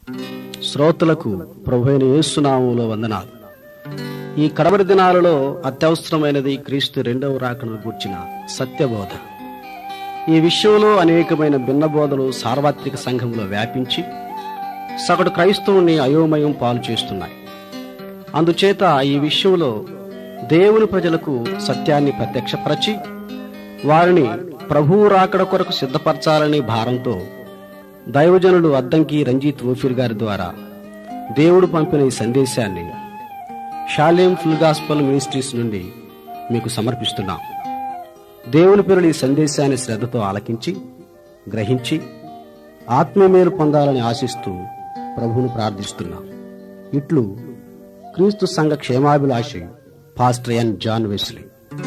శ్రోతలకు ప్రభువైన యేసునామంలో వందనాలు ఈ కడవరి దినాలలో అత్యవసరమైనది క్రీస్తు రెండవ రాకను గూర్చిన సత్యబోధ ఈ విషయంలో అనేకమైన భిన్న బోధలు సార్వత్రిక సంఘంలో వ్యాపించి సగటు క్రైస్తవుని అయోమయం పాలు చేస్తున్నాయి అందుచేత ఈ విషయంలో దేవుని ప్రజలకు సత్యాన్ని ప్రత్యక్షపరచి వారిని ప్రభువు రాకడ కొరకు సిద్ధపరచాలనే భారంతో దైవజనుడు అద్దంకి రంజిత్ ఓఫీర్ గారి ద్వారా దేవుడు పంపిన ఈ సందేశాన్ని షాలేం ఫుల్ గాస్పల్ మినిస్ట్రీస్ నుండి మీకు సమర్పిస్తున్నాం దేవుని పేరుని ఈ సందేశాన్ని శ్రద్ధతో ఆలకించి గ్రహించి ఆత్మీయమేలు పొందాలని ఆశిస్తూ ప్రభువును ప్రార్థిస్తున్నాం ఇట్లు క్రీస్తు సంఘ క్షేమాభిలాషి పాస్టర్ ఎన్ జాన్ వెస్లీ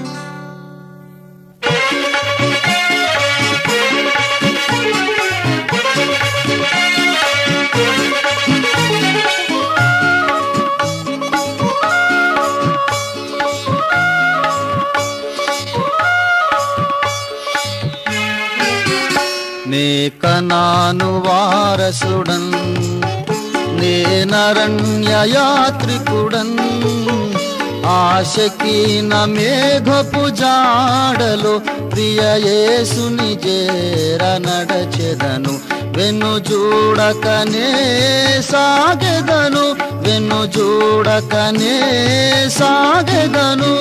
నే కనాను వారసుడన్ నే నరణ్య యాత్రికుడన్ ఆశకీన మేఘపు జాడలో ప్రియ యేసుని చేర నడచెదను వెను చూడకనే సాగెదను వెను చూడకనే సాగెదను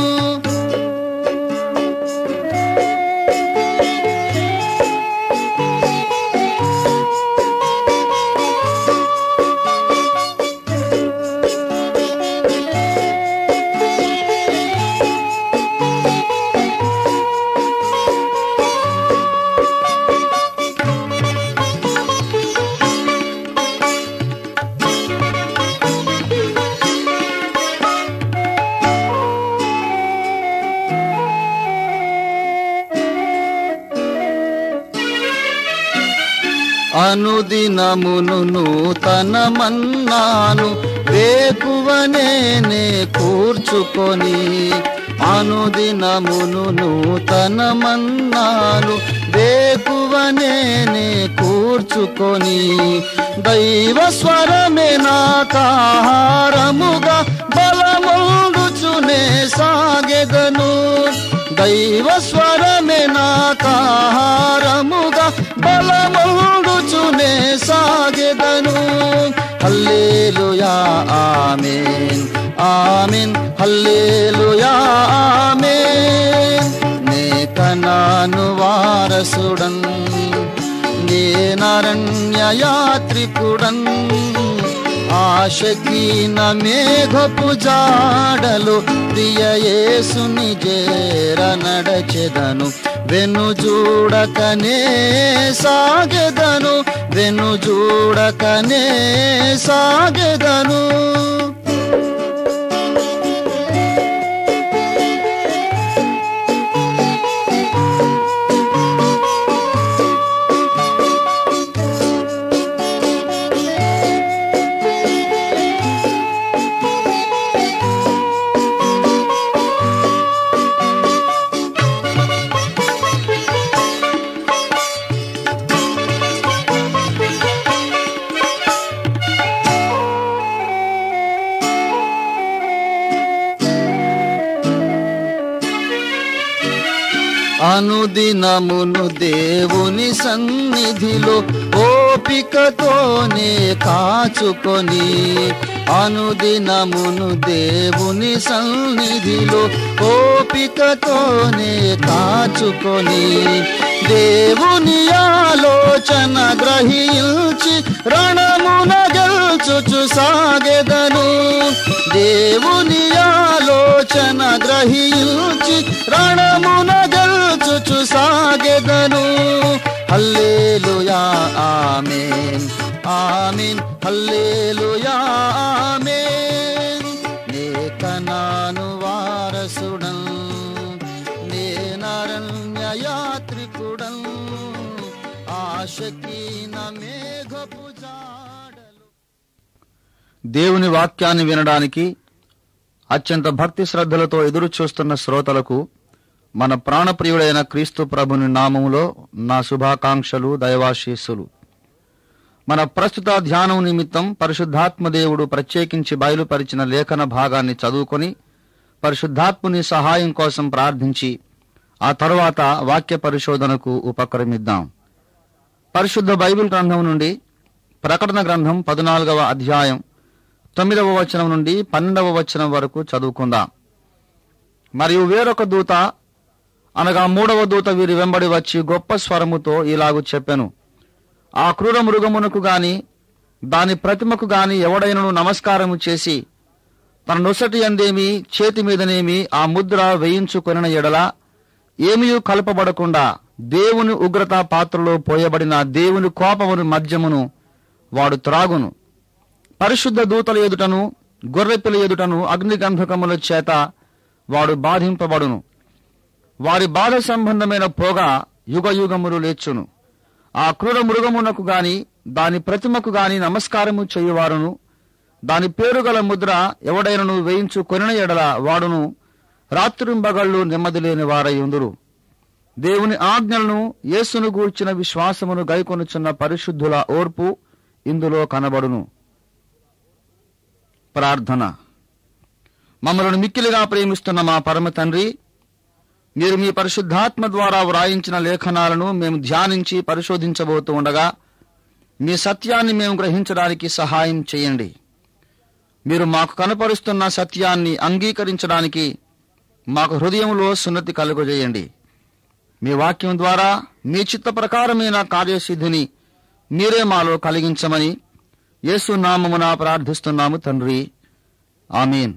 అనుదినమును నూతనమన్నాను వేకువనే నే కూర్చుకొని అనుదినమును నూతనమన్నాను వేకువనే నే కూర్చుకొని దైవ స్వరమే నాకాహారముగా బలముండుచునే సాగెదను దైవ స్వరమే నాకాహారముగా బలముండుచునే సాగెదను హల్లేలుయా ఆమేన్ ఆమేన్ హల్లేలుయా ఆమేన్ నే కనాను వారసుడన్ నే నరణ్య యాత్రికుడన్ ఆశకీన మేఘపు జాడలు ప్రియ యేసుని చేర నడచెదను వెను చూడకనే సాగెదను వెను చూడకనే సాగెదను అనుదినమును దేవుని సన్నిధిలో ఓపికతోనే కాచుకొని అనుదినమును దేవుని సన్నిధిలో ఓపికతోనే కాచుకొని దేవుని ఆలోచన గ్రహించి రణమున గెలుచుచు సాగెదను దేవుని ఆలోచన గ్రహించి రణమున గెలుచుచు సాగెదను హల్లేలుయా ఆమేన్ ఆమేన్ హల్లేలుయా ఆమేన్ నే కనాను వారసుడన్ నే నరణ్య యాత్రికుడన్ ఆశకీన మేఘపు జాడలు దేవుని వాక్యాన్ని వినడానికి అత్యంత భక్తి శ్రద్ధలతో ఎదురు చూస్తున్న శ్రోతలకు మన ప్రాణప్రియుడైన క్రీస్తు ప్రభుని నామములో నా శుభాకాంక్షలు దైవాశీస్సులు మన ప్రస్తుత ధ్యానం నిమిత్తం పరిశుద్ధాత్మ దేవుడు ప్రత్యేకించి బయలుపరిచిన లేఖన భాగాన్ని చదువుకొని పరిశుద్ధాత్ముని సహాయం కోసం ప్రార్థించి ఆ తరువాత వాక్య పరిశోధనకు ఉపక్రమిద్దాం పరిశుద్ధ బైబిల్ గ్రంథం నుండి ప్రకటన గ్రంథం పద్నాలుగవ అధ్యాయం తొమ్మిదవ వచనం నుండి పన్నెండవ వచనం వరకు చదువుకుందాం మరియు వేరొక దూత అనగా మూడవ దూత వీరి వెంబడి వచ్చి గొప్ప స్వరముతో ఇలాగు చెప్పెను ఆ క్రూర మృగమునకు గాని దాని ప్రతిమకు గాని ఎవడైనను నమస్కారము చేసి తన నొసటి అందేమి చేతి మీదనేమి ఆ ముద్ర వేయించుకొనిన ఎడల ఏమీ కలపబడకుండా దేవుని ఉగ్రత పాత్రలో పోయబడిన దేవుని కోపమును మద్యమును వాడు త్రాగును పరిశుద్ధ దూతల ఎదుటను గొర్రెపిల్ల ఎదుటను అగ్నిగంధకముల చేత వాడు బాధింపబడును వారి బాధ సంబంధమైన పొగ యుగ యుగములు లేచును ఆ క్రూర మృగమునకు గాని దాని ప్రతిమకు గాని నమస్కారము చేయువారును దాని పేరు గల ముద్ర ఎవడైనను వేయించు కొనిన ఎడల వాడును రాత్రింబగళ్ళు నెమ్మది లేని వారై ఉందురు దేవుని ఆజ్ఞలను యేసును గూర్చిన విశ్వాసమును గైకొనుచున్న పరిశుద్ధుల ఓర్పు ఇందులో కనబడును ప్రార్థన మమ్మల్ని మిక్కిలిగా ప్రేమిస్తున్న మా పరమ తండ్రి మీరు మీ పరిశుద్ధాత్మ ద్వారా వ్రాయించిన లేఖనాలను మేము ధ్యానించి పరిశోధించబోతూ ఉండగా మీ సత్యాన్ని మేము గ్రహించడానికి సహాయం చేయండి మీరు మాకు కనపరుస్తున్న సత్యాన్ని అంగీకరించడానికి మాకు హృదయంలో సున్నతి కలుగజేయండి మీ వాక్యం ద్వారా మీ చిత్త ప్రకారమైన కార్యసిద్ధిని మీరే మాలో కలిగించమని యేసు నామమున ప్రార్థిస్తున్నాము తండ్రి ఆమీన్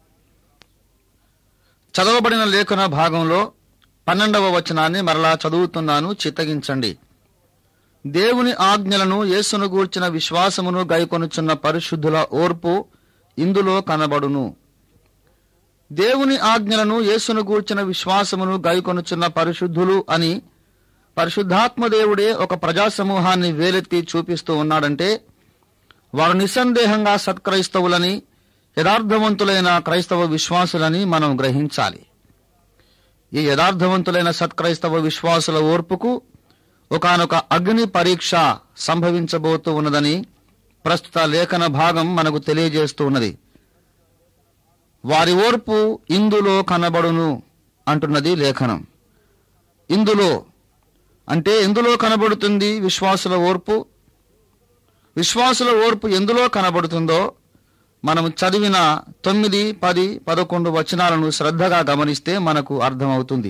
చదవబడిన లేఖన భాగంలో పన్నెండవ వచనాన్ని మరలా చదువుతున్నాను చిత్తగించండి దేవుని ఆజ్ఞలను యేసును గూర్చిన విశ్వాసమును గైకొనుచున్న పరిశుద్ధుల ఓర్పు ఇందులో కనబడును దేవుని ఆజ్ఞలను యేసును గూర్చిన విశ్వాసమును గైకొనుచున్న పరిశుద్ధులు అని పరిశుద్ధాత్మ దేవుడే ఒక ప్రజా సమూహాన్ని వేలెత్తి చూపిస్తూ ఉన్నాడంటే వారు నిస్సందేహంగా సత్క్రైస్తవులని యథార్థవంతులైన క్రైస్తవ విశ్వాసులని మనం గ్రహించాలి ఈ యథార్థవంతులైన సత్క్రైస్తవ విశ్వాసుల ఓర్పుకు ఒకనొక అగ్ని పరీక్ష సంభవించబోతూ ఉన్నదని ప్రస్తుత లేఖన భాగం మనకు తెలియజేస్తూ ఉన్నది వారి ఓర్పు ఇందులో కనబడును అంటున్నది లేఖనం ఇందులో అంటే ఎందులో కనబడుతుంది విశ్వాసుల ఓర్పు విశ్వాసుల ఓర్పు ఎందులో కనబడుతుందో మనం చదివిన తొమ్మిది పది పదకొండు వచనాలను శ్రద్ధగా గమనిస్తే మనకు అర్థమవుతుంది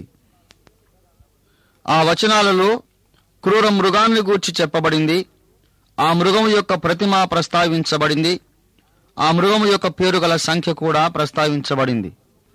ఆ వచనాలలో క్రూర మృగాన్ని గూర్చి చెప్పబడింది ఆ మృగం యొక్క ప్రతిమ ప్రస్తావించబడింది ఆ మృగం యొక్క పేరు గల సంఖ్య కూడా ప్రస్తావించబడింది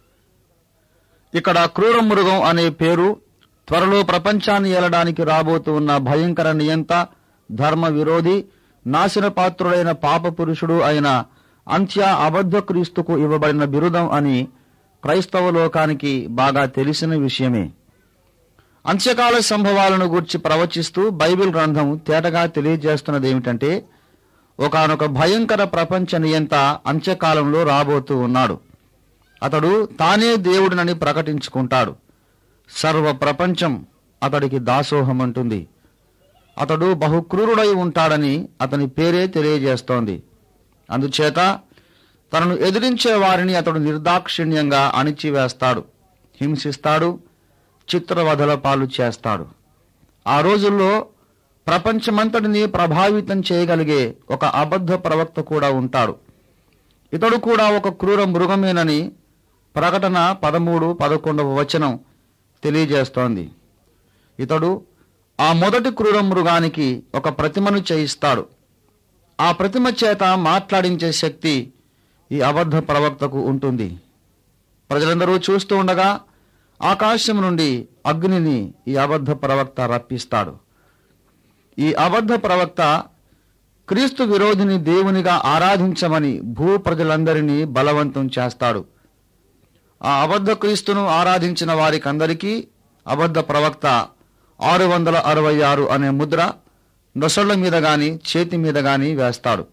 ఇక్కడ క్రూర మృగం అనే పేరు త్వరలో ప్రపంచాన్ని ఏలడానికి రాబోతూ ఉన్న భయంకర నియంత ధర్మ విరోధి నాశన పాత్రుడైన పాప పురుషుడు అయిన అంత్య అబద్ధ క్రీస్తుకు ఇవ్వబడిన బిరుదం అని క్రైస్తవ లోకానికి బాగా తెలిసిన విషయమే అంత్యకాల సంభవాలను గూర్చి ప్రవచిస్తూ బైబిల్ గ్రంథం తేటగా తెలియజేస్తున్నది ఏమిటంటే ఒకనొక భయంకర ప్రపంచ నియంత అంత్యకాలంలో రాబోతూ ఉన్నాడు అతడు తానే దేవుడినని ప్రకటించుకుంటాడు సర్వ ప్రపంచం అతడికి దాసోహమంటుంది అతడు బహుక్రూరుడై ఉంటాడని అతని పేరే తెలియజేస్తోంది అందుచేత తనను ఎదిరించే వారిని అతడు నిర్దాక్షిణ్యంగా అణిచివేస్తాడు హింసిస్తాడు చిత్రవధల పాలు చేస్తాడు ఆ రోజుల్లో ప్రపంచమంతటిని ప్రభావితం చేయగలిగే ఒక అబద్ధ ప్రవక్త కూడా ఉంటాడు ఇతడు కూడా ఒక క్రూర మృగమేనని ప్రకటన పదమూడు పదకొండవ వచనం తెలియజేస్తోంది ఇతడు ఆ మొదటి క్రూర మృగానికి ఒక ప్రతిమను చేయిస్తాడు ఆ ప్రతిమ చేత మాట్లాడించే శక్తి ఈ అబద్ధ ప్రవక్తకు ఉంటుంది ప్రజలందరూ చూస్తూ ఉండగా ఆకాశం నుండి అగ్నిని ఈ అబద్ధ ప్రవక్త రప్పిస్తాడు ఈ అబద్ధ ప్రవక్త క్రీస్తు విరోధిని దేవునిగా ఆరాధించమని భూ ప్రజలందరినీ బలవంతం చేస్తాడు ఆ అబద్ధ క్రీస్తును ఆరాధించిన వారికందరికీ అబద్ధ ప్రవక్త ఆరు వందల అరవై ఆరు అనే ముద్ర నొసళ్ల మీద గాని చేతి మీద గాని వేస్తాడు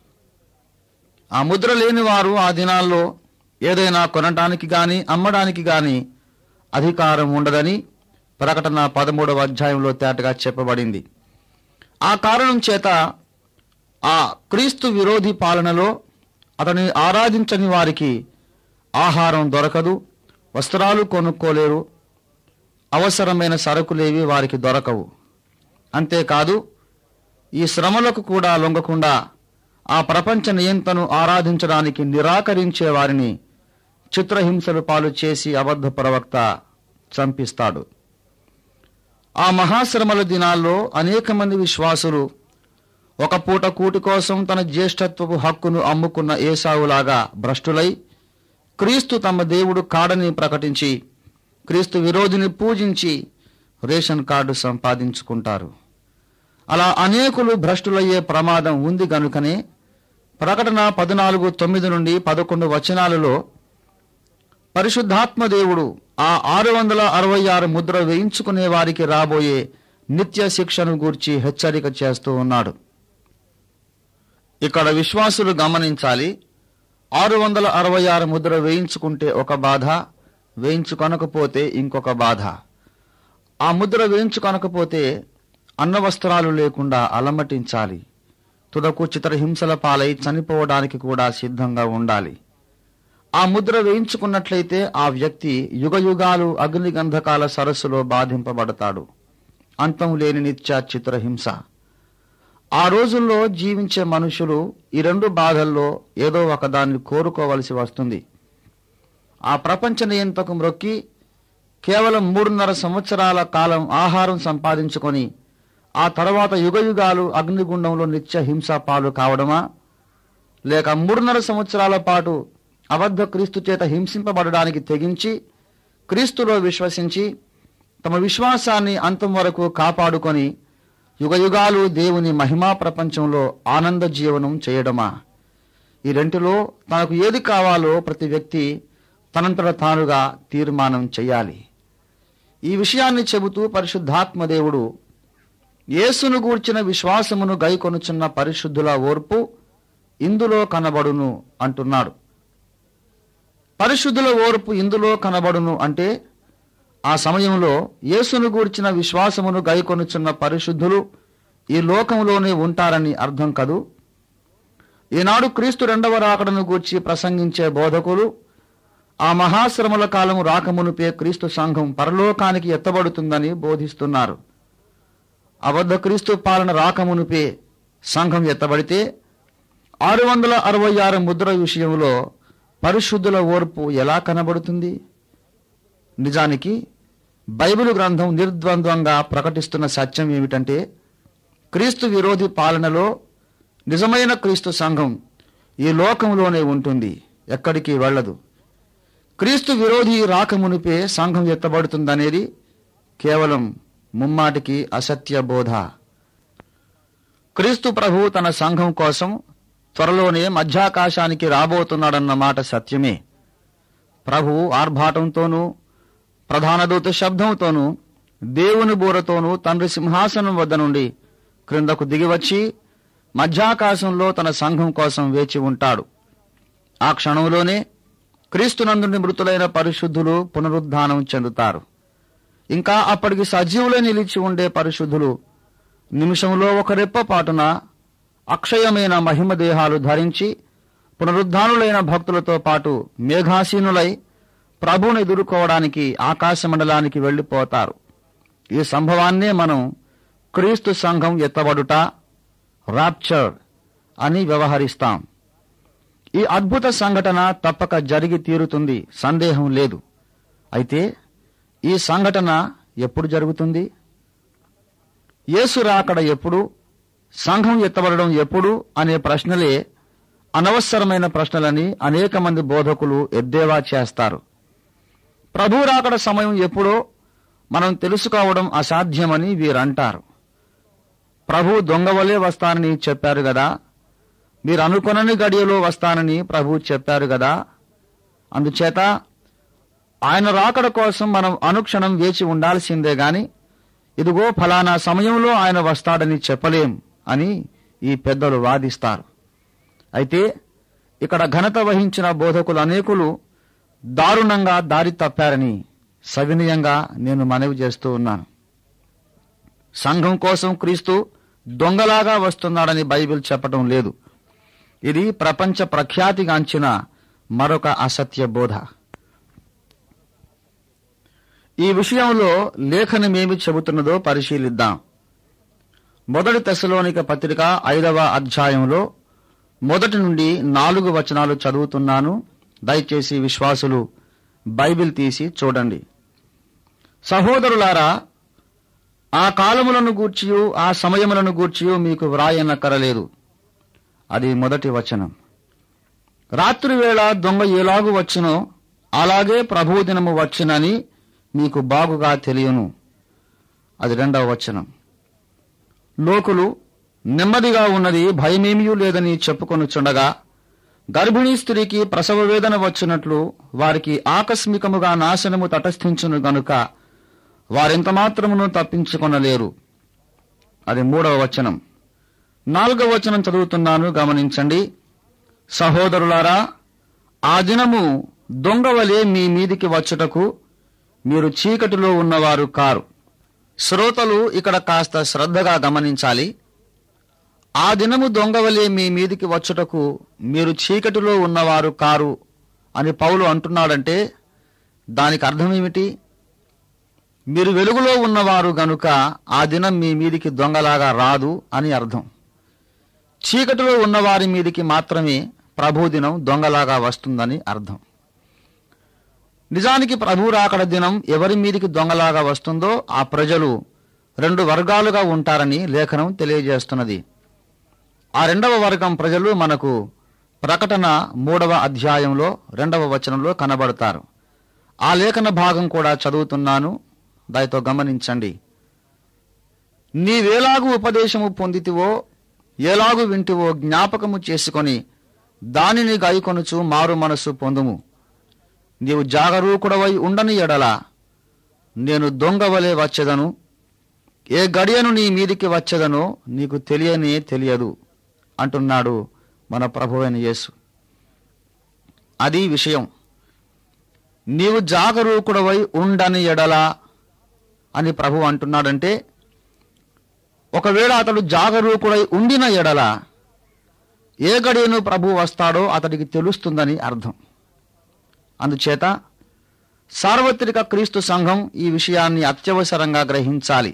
ఆ ముద్ర లేని వారు ఆ దినాల్లో ఏదైనా కొనటానికి గాని అమ్మడానికి గాని అధికారం ఉండదని ప్రకటన పదమూడవ అధ్యాయంలో తేటగా చెప్పబడింది ఆ కారణం చేత ఆ క్రీస్తు విరోధి పాలనలో అతని ఆరాధించని వారికి ఆహారం దొరకదు వస్త్రాలు కొనుక్కోలేరు అవసరమైన సరుకులేవి వారికి దొరకవు అంతేకాదు ఈ శ్రమలకు కూడా లొంగకుండా ఆ ప్రపంచ నియంతను ఆరాధించడానికి నిరాకరించే వారిని చిత్రహింసలు పాలు చేసి అబద్ధ ప్రవక్త చంపిస్తాడు ఆ మహాశ్రమల దినాల్లో అనేక మంది విశ్వాసులు ఒక పూట కూటి కోసం తన జ్యేష్ఠత్వపు హక్కును అమ్ముకున్న ఏసావులాగా భ్రష్టులై క్రీస్తు తమ దేవుడు కాడని ప్రకటించి క్రీస్తు విరోధిని పూజించి రేషన్ కార్డు సంపాదించుకుంటారు అలా అనేకులు భ్రష్టులయ్యే ప్రమాదం ఉంది గనుకనే ప్రకటన పద్నాలుగు తొమ్మిది నుండి పదకొండు వచనాలలో పరిశుద్ధాత్మ దేవుడు ఆ ఆరు వందల అరవై ఆరు ముద్ర వేయించుకునే వారికి రాబోయే నిత్య శిక్షను గూర్చి హెచ్చరిక చేస్తూ ఉన్నాడు ఇక్కడ విశ్వాసులు గమనించాలి ఆరు వందల అరవై ఆరు ముద్ర వేయించుకుంటే ఒక బాధ వేయించుకొనకపోతే ఇంకొక బాధ ఆ ముద్ర వేయించుకొనకపోతే అన్నవస్త్రాలు లేకుండా అలమటించాలి తుదకు చిత్రహింసల పాలై చనిపోవడానికి కూడా సిద్ధంగా ఉండాలి ఆ ముద్ర వేయించుకున్నట్లయితే ఆ వ్యక్తి యుగయుగాలు అగ్నిగంధకాల సరస్సులో బాధింపబడతాడు అంతం లేని నిత్య చిత్రహింస ఆ రోజుల్లో జీవించే మనుషులు ఈ రెండు బాధల్లో ఏదో ఒకదాన్ని కోరుకోవలసి వస్తుంది ఆ ప్రపంచ నియంతకు మ్రొక్కి కేవలం మూడున్నర సంవత్సరాల కాలం ఆహారం సంపాదించుకొని ఆ తర్వాత యుగయుగాలు అగ్నిగుండంలో నిత్య హింస పాలు కావడమా లేక మూడున్నర సంవత్సరాల పాటు అబద్ధ క్రీస్తు చేత హింసింపబడడానికి తెగించి క్రీస్తులో విశ్వసించి తమ విశ్వాసాన్ని అంతం వరకు కాపాడుకొని యుగయుగాలు దేవుని మహిమా ప్రపంచంలో ఆనంద జీవనం చేయడమా ఈ రెంటిలో తనకు ఏది కావాలో ప్రతి వ్యక్తి తనంతట తానుగా తీర్మానం చేయాలి ఈ విషయాన్ని చెబుతూ పరిశుద్ధాత్మ దేవుడు యేసును గూర్చిన విశ్వాసమును గైకొనుచున్న పరిశుద్ధుల ఓర్పు ఇందులో కనబడును అంటున్నాడు పరిశుద్ధుల ఓర్పు ఇందులో కనబడును అంటే ఆ సమయంలో యేసును గూర్చిన విశ్వాసమును గైకొనుచున్న పరిశుద్ధులు ఈ లోకంలోనే ఉంటారని అర్థం కదూ ఈనాడు క్రీస్తు రెండవ రాకడను గూర్చి ప్రసంగించే బోధకులు ఆ మహాశ్రమల కాలము రాకమునుపే క్రీస్తు సంఘం పరలోకానికి ఎత్తబడుతుందని బోధిస్తున్నారు అబద్ధ క్రీస్తు పాలన రాకమునుపే సంఘం ఎత్తబడితే ఆరు వందల అరవై ఆరు ముద్ర విషయంలో పరిశుద్ధుల ఓర్పు ఎలా కనబడుతుంది నిజానికి బైబిల్ గ్రంథం నిర్ద్వంద్వంగా ప్రకటిస్తున్న సత్యం ఏమిటంటే క్రీస్తు విరోధి పాలనలో నిజమైన క్రీస్తు సంఘం ఈ లోకంలోనే ఉంటుంది ఎక్కడికి వెళ్ళదు క్రీస్తు విరోధి రాకమునిపే సంఘం ఎత్తబడుతుందనేది కేవలం ముమ్మాటికి అసత్య బోధ క్రీస్తు ప్రభు తన సంఘం కోసం త్వరలోనే మధ్యాకాశానికి రాబోతున్నాడన్న మాట సత్యమే ప్రభు ఆర్భాటంతోనూ ప్రధాన దూత శబ్దంతోనూ దేవుని బూరతోనూ తండ్రి సింహాసనం వద్ద నుండి క్రిందకు దిగివచ్చి మధ్యాకాశంలో తన సంఘం కోసం వేచి ఉంటాడు ఆ క్షణంలోనే క్రీస్తునందుని మృతులైన పరిశుద్ధులు పునరుద్ధానం చెందుతారు ఇంకా అప్పటికి సజీవులై నిలిచి ఉండే పరిశుద్ధులు నిమిషంలో ఒక రెప్ప పాటున అక్షయమైన మహిమ దేహాలు ధరించి పునరుద్ధానులైన భక్తులతో పాటు మేఘాసీనులై ప్రభువును ఎదుర్కోవడానికి ఆకాశ మండలానికి వెళ్లిపోతారు ఈ సంభవాన్నే మనం క్రీస్తు సంఘం ఎత్తబడుట రాప్చర్ అని వ్యవహరిస్తాం ఈ అద్భుత సంఘటన తప్పక జరిగి తీరుతుంది సందేహం లేదు అయితే ఈ సంఘటన ఎప్పుడు జరుగుతుంది యేసు రాకడ ఎప్పుడు సంఘం ఎత్తబడడం ఎప్పుడు అనే ప్రశ్నలే అనవసరమైన ప్రశ్నలని అనేక మంది బోధకులు ఎద్దేవా చేస్తారు ప్రభు రాకడ సమయం ఎప్పుడో మనం తెలుసుకోవడం అసాధ్యమని వీరంటారు ప్రభు దొంగవలే వస్తానని చెప్పారు గదా మీరు అనుకొనని గడియలో వస్తానని ప్రభు చెప్పారు గదా అందుచేత ఆయన రాకడ కోసం మనం అనుక్షణం వేచి ఉండాల్సిందే గాని ఇదిగో ఫలానా సమయంలో ఆయన వస్తాడని చెప్పలేం అని ఈ పెద్దలు వాదిస్తారు అయితే ఇక్కడ ఘనత వహించిన బోధకులు అనేకులు దారుణంగా దారి తప్పారని సవినయంగా నేను మనవి చేస్తూ ఉన్నాను సంఘం కోసం క్రీస్తు దొంగలాగా వస్తున్నాడని బైబిల్ చెప్పడం లేదు ఇది ప్రపంచ ప్రఖ్యాతిగాంచిన మరొక అసత్య బోధ ఈ విషయంలో లేఖనమేమి చెబుతున్నదో పరిశీలిద్దాం మొదటి తెశలోనిక పత్రిక ఐదవ అధ్యాయంలో మొదటి నుండి నాలుగు వచనాలు చదువుతున్నాను దయచేసి విశ్వాసులు బైబిల్ తీసి చూడండి సహోదరులారా ఆ కాలములను గూర్చియు ఆ సమయములను గూర్చియు మీకు వ్రాయనక్కరలేదు అది మొదటి వచనం రాత్రి వేళ దొంగ ఎలాగు వచ్చునో అలాగే ప్రభు దినము వచ్చునని మీకు బాగుగా తెలియను అది రెండవ వచనం లోకులు నెమ్మదిగా ఉన్నది భయమేమీ లేదని చెప్పుకొనుచుండగా గర్భిణీ స్త్రీకి ప్రసవ వేదన వచ్చినట్లు వారికి ఆకస్మికముగా నాశనము తటస్థించును గనుక వారెంత మాత్రమును తప్పించుకొనలేరు అది మూడవ వచనం నాలుగవ వచనం చదువుతున్నాను గమనించండి సహోదరులారా ఆ దినము దొంగవలే మీ మీదికి వచ్చుటకు మీరు చీకటిలో ఉన్నవారు కారు శ్రోతలు ఇక్కడ కాస్త శ్రద్ధగా గమనించాలి ఆ దినము దొంగవలే మీ మీదికి వచ్చుటకు మీరు చీకటిలో ఉన్నవారు కారు అని పౌలు అంటున్నాడంటే దానికి అర్థమేమిటి మీరు వెలుగులో ఉన్నవారు గనుక ఆ దినం మీ మీదికి దొంగలాగా రాదు అని అర్థం చీకటిలో ఉన్నవారి మీదికి మాత్రమే ప్రభు దినం దొంగలాగా వస్తుందని అర్థం నిజానికి ప్రభు రాకడ దినం ఎవరి మీదికి దొంగలాగా వస్తుందో ఆ ప్రజలు రెండు వర్గాలుగా ఉంటారని లేఖనం తెలియజేస్తున్నది ఆ రెండవ వర్గం ప్రజలు మనకు ప్రకటన మూడవ అధ్యాయంలో రెండవ వచనంలో కనబడతారు ఆ లేఖన భాగం కూడా చదువుతున్నాను దానితో గమనించండి నీవేలాగు ఉపదేశము పొందితివో ఎలాగు వింటివో జ్ఞాపకము చేసుకొని దానిని గాయకొనుచు మారు మనస్సు పొందుము నీవు జాగరూకుడవై ఉండని ఎడల నేను దొంగవలే వచ్చేదను ఏ గడియను నీ మీదికి వచ్చేదనో నీకు తెలియనే తెలియదు అంటున్నాడు మన ప్రభువైన యేసు అది విషయం నీవు జాగరూకుడవై ఉండని ఎడల అని ప్రభు అంటున్నాడంటే ఒకవేళ అతడు జాగరూకుడై ఉండిన ఎడల ఏ గడియను ప్రభు వస్తాడో అతడికి తెలుస్తుందని అర్థం అందుచేత సార్వత్రిక క్రీస్తు సంఘం ఈ విషయాన్ని అత్యవసరంగా గ్రహించాలి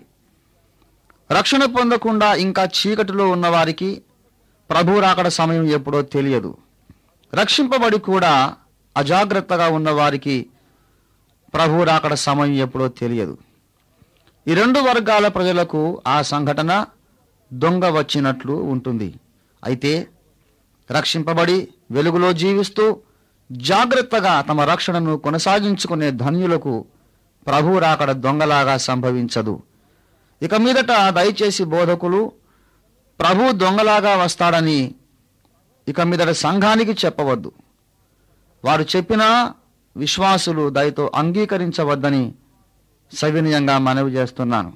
రక్షణ పొందకుండా ఇంకా చీకటిలో ఉన్నవారికి ప్రభు రాకడ సమయం ఎప్పుడో తెలియదు రక్షింపబడి కూడా అజాగ్రత్తగా ఉన్నవారికి ప్రభు రాకడ సమయం ఎప్పుడో తెలియదు ఈ రెండు వర్గాల ప్రజలకు ఆ సంఘటన దొంగ వచ్చినట్లు ఉంటుంది అయితే రక్షింపబడి వెలుగులో జీవిస్తూ జాగ్రత్తగా తమ రక్షణను కొనసాగించుకునే ధన్యులకు ప్రభు రాకడ దొంగలాగా సంభవించదు ఇక మీదట దయచేసి బోధకులు ప్రభు దొంగలాగా వస్తాడని ఇక మీదట సంఘానికి చెప్పవద్దు వారు చెప్పినా విశ్వాసులు దయతో అంగీకరించవద్దని సవినయంగా మనవి చేస్తున్నాను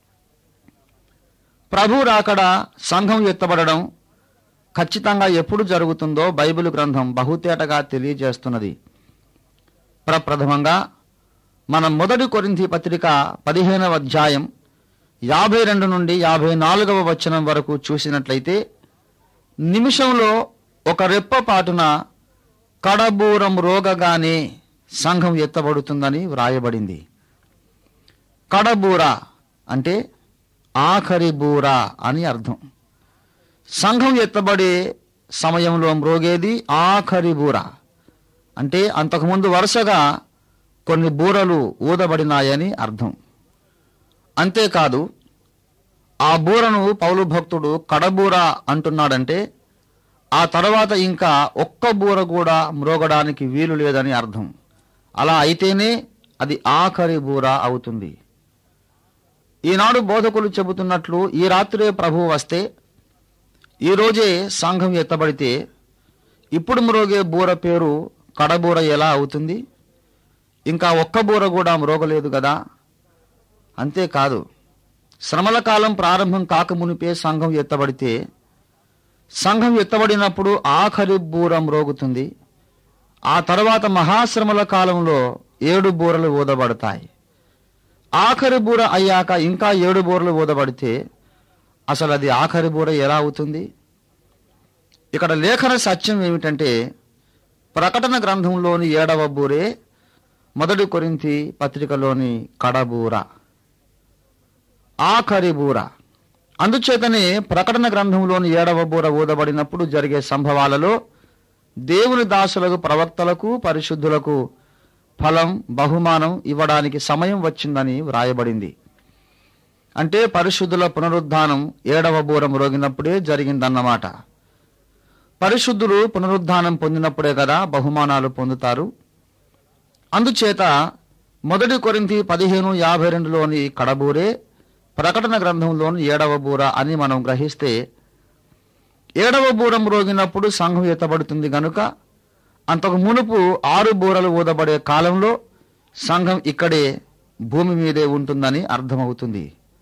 ప్రభు రాకడ సంఘం ఎత్తబడడం ఖచ్చితంగా ఎప్పుడు జరుగుతుందో బైబిల్ గ్రంథం బహుతేటగా తెలియజేస్తున్నది ప్రప్రథమంగా మనం మొదటి కొరింథీ పత్రిక పదిహేనవ అధ్యాయం యాభై రెండు నుండి యాభై నాలుగవ వచనం వరకు చూసినట్లయితే నిమిషంలో ఒక రెప్పపాటున కడబూరం రోగగానే సంఘం ఎత్తబడుతుందని వ్రాయబడింది కడబూర అంటే ఆఖరి బూర అని అర్థం సంఘం ఎత్తబడే సమయంలో మ్రోగేది ఆఖరి బూర అంటే అంతకుముందు వరుసగా కొన్ని బూరలు ఊదబడినాయని అర్థం అంతేకాదు ఆ బూరను పౌలు భక్తుడు కడబూర అంటున్నాడంటే ఆ తర్వాత ఇంకా ఒక్క బూర కూడా మ్రోగడానికి వీలు లేదని అర్థం అలా అయితేనే అది ఆఖరి బూర అవుతుంది ఈనాడు బోధకులు చెబుతున్నట్లు ఈ రాత్రే ప్రభు వస్తే ఈ రోజే సంఘం ఎత్తబడితే ఇప్పుడు మ్రోగే బూర పేరు కడబూర ఎలా అవుతుంది ఇంకా ఒక్క బూర కూడా మ్రోగలేదు కదా అంతేకాదు శ్రమల కాలం ప్రారంభం కాకమునిపే సంఘం ఎత్తబడితే సంఘం ఎత్తబడినప్పుడు ఆఖరి బూర మ్రోగుతుంది ఆ తర్వాత మహాశ్రమల కాలంలో ఏడు బూరలు ఊదబడతాయి ఆఖరి బూర అయ్యాక ఇంకా ఏడు బూరలు ఊదబడితే అసలు అది ఆఖరి బూర ఎలా అవుతుంది ఇక్కడ లేఖన సత్యం ఏమిటంటే ప్రకటన గ్రంథంలోని ఏడవ బూరే మొదటి కొరింథీ పత్రికలోని కడబూర ఆఖరి బూర అందుచేతనే ప్రకటన గ్రంథంలోని ఏడవ బూర ఊదబడినప్పుడు జరిగే సంభవాలలో దేవుని దాసులకు ప్రవక్తలకు పరిశుద్ధులకు ఫలం బహుమానం ఇవ్వడానికి సమయం వచ్చిందని వ్రాయబడింది అంటే పరిశుద్ధుల పునరుద్ధానం ఏడవ బూరం రోగినప్పుడే జరిగిందన్నమాట పరిశుద్ధులు పునరుద్ధానం పొందినప్పుడే కదా బహుమానాలు పొందుతారు అందుచేత మొదటి కొరింథీ పదిహేను యాభై రెండులోని కడబూరే ప్రకటన గ్రంథంలోని ఏడవ బూర అని మనం గ్రహిస్తే ఏడవ బూరం రోగినప్పుడు సంఘం ఎత్తబడుతుంది గనుక అంతకు మునుపు ఆరు బూరలు ఊదబడే కాలంలో సంఘం ఇక్కడే భూమి మీదే ఉంటుందని అర్థమవుతుంది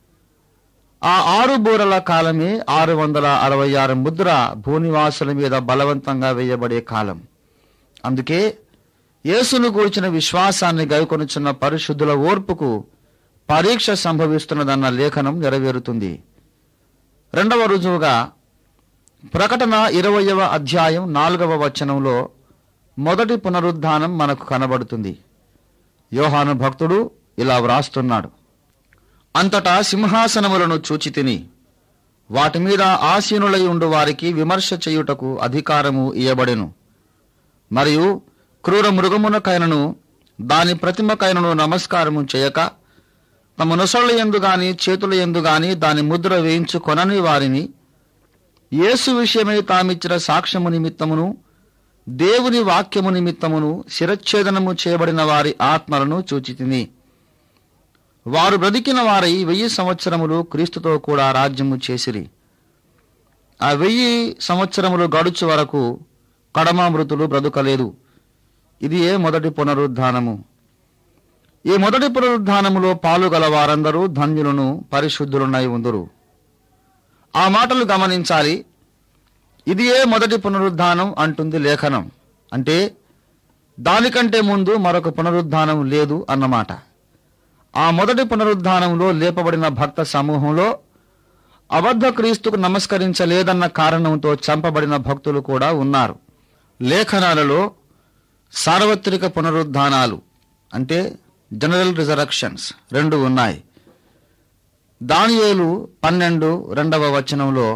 ఆ ఆరు బూరల కాలమే ఆరు వందల అరవై ఆరు ముద్ర భూనివాసుల మీద బలవంతంగా వేయబడే కాలం అందుకే యేసును కూర్చిన విశ్వాసాన్ని గైకొనుచున్న పరిశుద్ధుల ఓర్పుకు పరీక్ష సంభవిస్తున్నదన్న లేఖనం నెరవేరుతుంది రెండవ రుజువుగా ప్రకటన ఇరవయవ అధ్యాయం నాలుగవ వచనంలో మొదటి పునరుద్ధానం మనకు కనబడుతుంది యోహాను భక్తుడు ఇలా వ్రాస్తున్నాడు అంతటా సింహాసనములను చూచి తిని వాటి మీద ఆసీనులై ఉండు వారికి విమర్శ చేయుటకు అధికారము ఇయ్యబడెను మరియు క్రూర మృగమునకైనను దాని ప్రతిమకైనను నమస్కారము చేయక తమ నొసళ్ళ ఎందు గాని చేతుల ఎందు గాని దాని ముద్ర వేయించు కొనని వారిని యేసు విషయమై తామిచ్చిన సాక్ష్యము నిమిత్తమును దేవుని వాక్యము నిమిత్తమును శిరచ్ఛేదనము చేయబడిన వారి ఆత్మలను చూచితిని వారు బ్రతికిన వారై వెయ్యి సంవత్సరములు క్రీస్తుతో కూడా రాజ్యము చేసిరి ఆ వెయ్యి సంవత్సరములు గడుచు వరకు కడమ మృతులు బ్రతుకలేదు ఇది ఏ మొదటి పునరుద్ధానము ఈ మొదటి పునరుద్ధానములో పాలుగల వారందరూ ధన్యులను పరిశుద్ధులునై ఉందురు ఆ మాటలు గమనించాలి ఇది ఏ మొదటి పునరుద్ధానం అంటుంది లేఖనం అంటే దానికంటే ముందు మరొక పునరుద్ధానం లేదు అన్నమాట ఆ మొదటి పునరుద్ధానంలో లేపబడిన భక్త సమూహంలో అబద్ధ క్రీస్తుకు నమస్కరించలేదన్న కారణంతో చంపబడిన భక్తులు కూడా ఉన్నారు లేఖనాలలో సార్వత్రిక పునరుద్ధానాలు అంటే జనరల్ రిజరక్షన్స్ రెండు ఉన్నాయి దానియేలు పన్నెండు రెండవ వచనంలో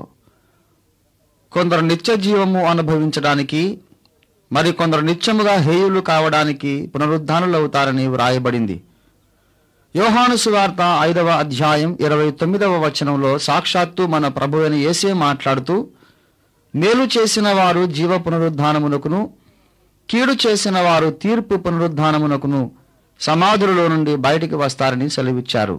కొందరు నిత్య జీవము అనుభవించడానికి మరి కొందరు నిత్యముగా హేయులు కావడానికి పునరుద్ధానులవుతారని వ్రాయబడింది యోహాను సువార్త ఐదవ అధ్యాయం ఇరవై తొమ్మిదవ వచనంలో సాక్షాత్తు మన ప్రభు అయిన యేసే మాట్లాడుతూ మేలు చేసిన వారు జీవ పునరుద్ధానమునకును కీడు చేసిన వారు తీర్పు పునరుద్ధానమునకును సమాధులలో నుండి బయటికి వస్తారని సెలవిచ్చారు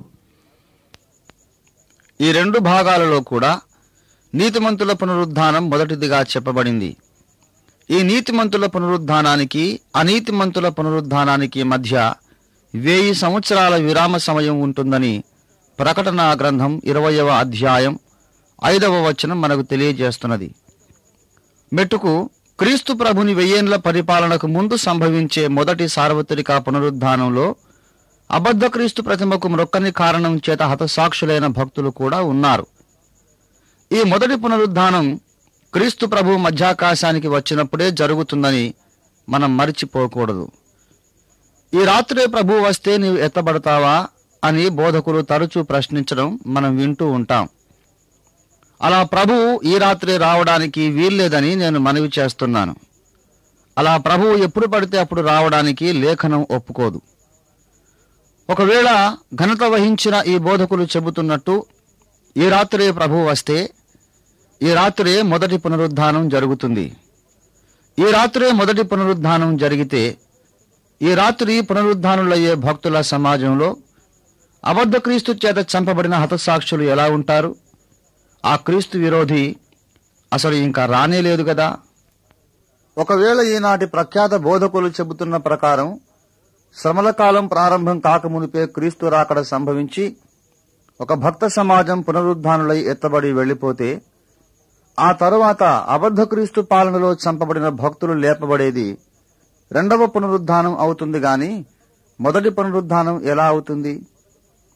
ఈ రెండు భాగాలలో కూడా నీతిమంతుల పునరుద్ధానం మొదటిదిగా చెప్పబడింది ఈ నీతిమంతుల పునరుద్ధానానికి అనీతిమంతుల పునరుద్ధానానికి మధ్య వెయ్యి సంవత్సరాల విరామ సమయం ఉంటుందని ప్రకటన గ్రంథం ఇరవయవ అధ్యాయం ఐదవ వచనం మనకు తెలియజేస్తున్నది మెట్టుకు క్రీస్తు ప్రభుని వెయ్యేండ్ల పరిపాలనకు ముందు సంభవించే మొదటి సార్వత్రిక పునరుద్ధానంలో అబద్ధ క్రీస్తు ప్రతిమకు మ్రొక్కని కారణం చేత హతసాక్షులైన భక్తులు కూడా ఉన్నారు ఈ మొదటి పునరుద్ధానం క్రీస్తు ప్రభు మధ్యాకాశానికి వచ్చినప్పుడే జరుగుతుందని మనం మరిచిపోకూడదు ఈ రాత్రే ప్రభు వస్తే నీవు ఎత్తబడతావా అని బోధకులు తరచూ ప్రశ్నించడం మనం వింటూ ఉంటాం అలా ప్రభువు ఈ రాత్రి రావడానికి వీల్లేదని నేను మనవి చేస్తున్నాను అలా ప్రభువు ఎప్పుడు పడితే అప్పుడు రావడానికి లేఖనం ఒప్పుకోదు ఒకవేళ ఘనత వహించిన ఈ బోధకులు చెబుతున్నట్టు ఈ రాత్రే ప్రభు వస్తే ఈ రాత్రే మొదటి పునరుద్ధానం జరుగుతుంది ఈ రాత్రే మొదటి పునరుద్ధానం జరిగితే ఈ రాత్రి పునరుద్ధానులయ్యే భక్తుల సమాజంలో అబద్ధ క్రీస్తు చేత చంపబడిన హతసాక్షులు ఎలా ఉంటారు ఆ క్రీస్తు విరోధి అసలు ఇంకా రానే లేదు కదా ఒకవేళ ఈనాటి ప్రఖ్యాత బోధకులు చెబుతున్న ప్రకారం శ్రమల కాలం ప్రారంభం కాకమునిపే క్రీస్తు రాకడ సంభవించి ఒక భక్త సమాజం పునరుద్ధానులై ఎత్తబడి వెళ్లిపోతే ఆ తరువాత అబద్ధ క్రీస్తు పాలనలో చంపబడిన భక్తులు లేపబడేది రెండవ పునరుద్ధానం అవుతుంది గాని మొదటి పునరుద్ధానం ఎలా అవుతుంది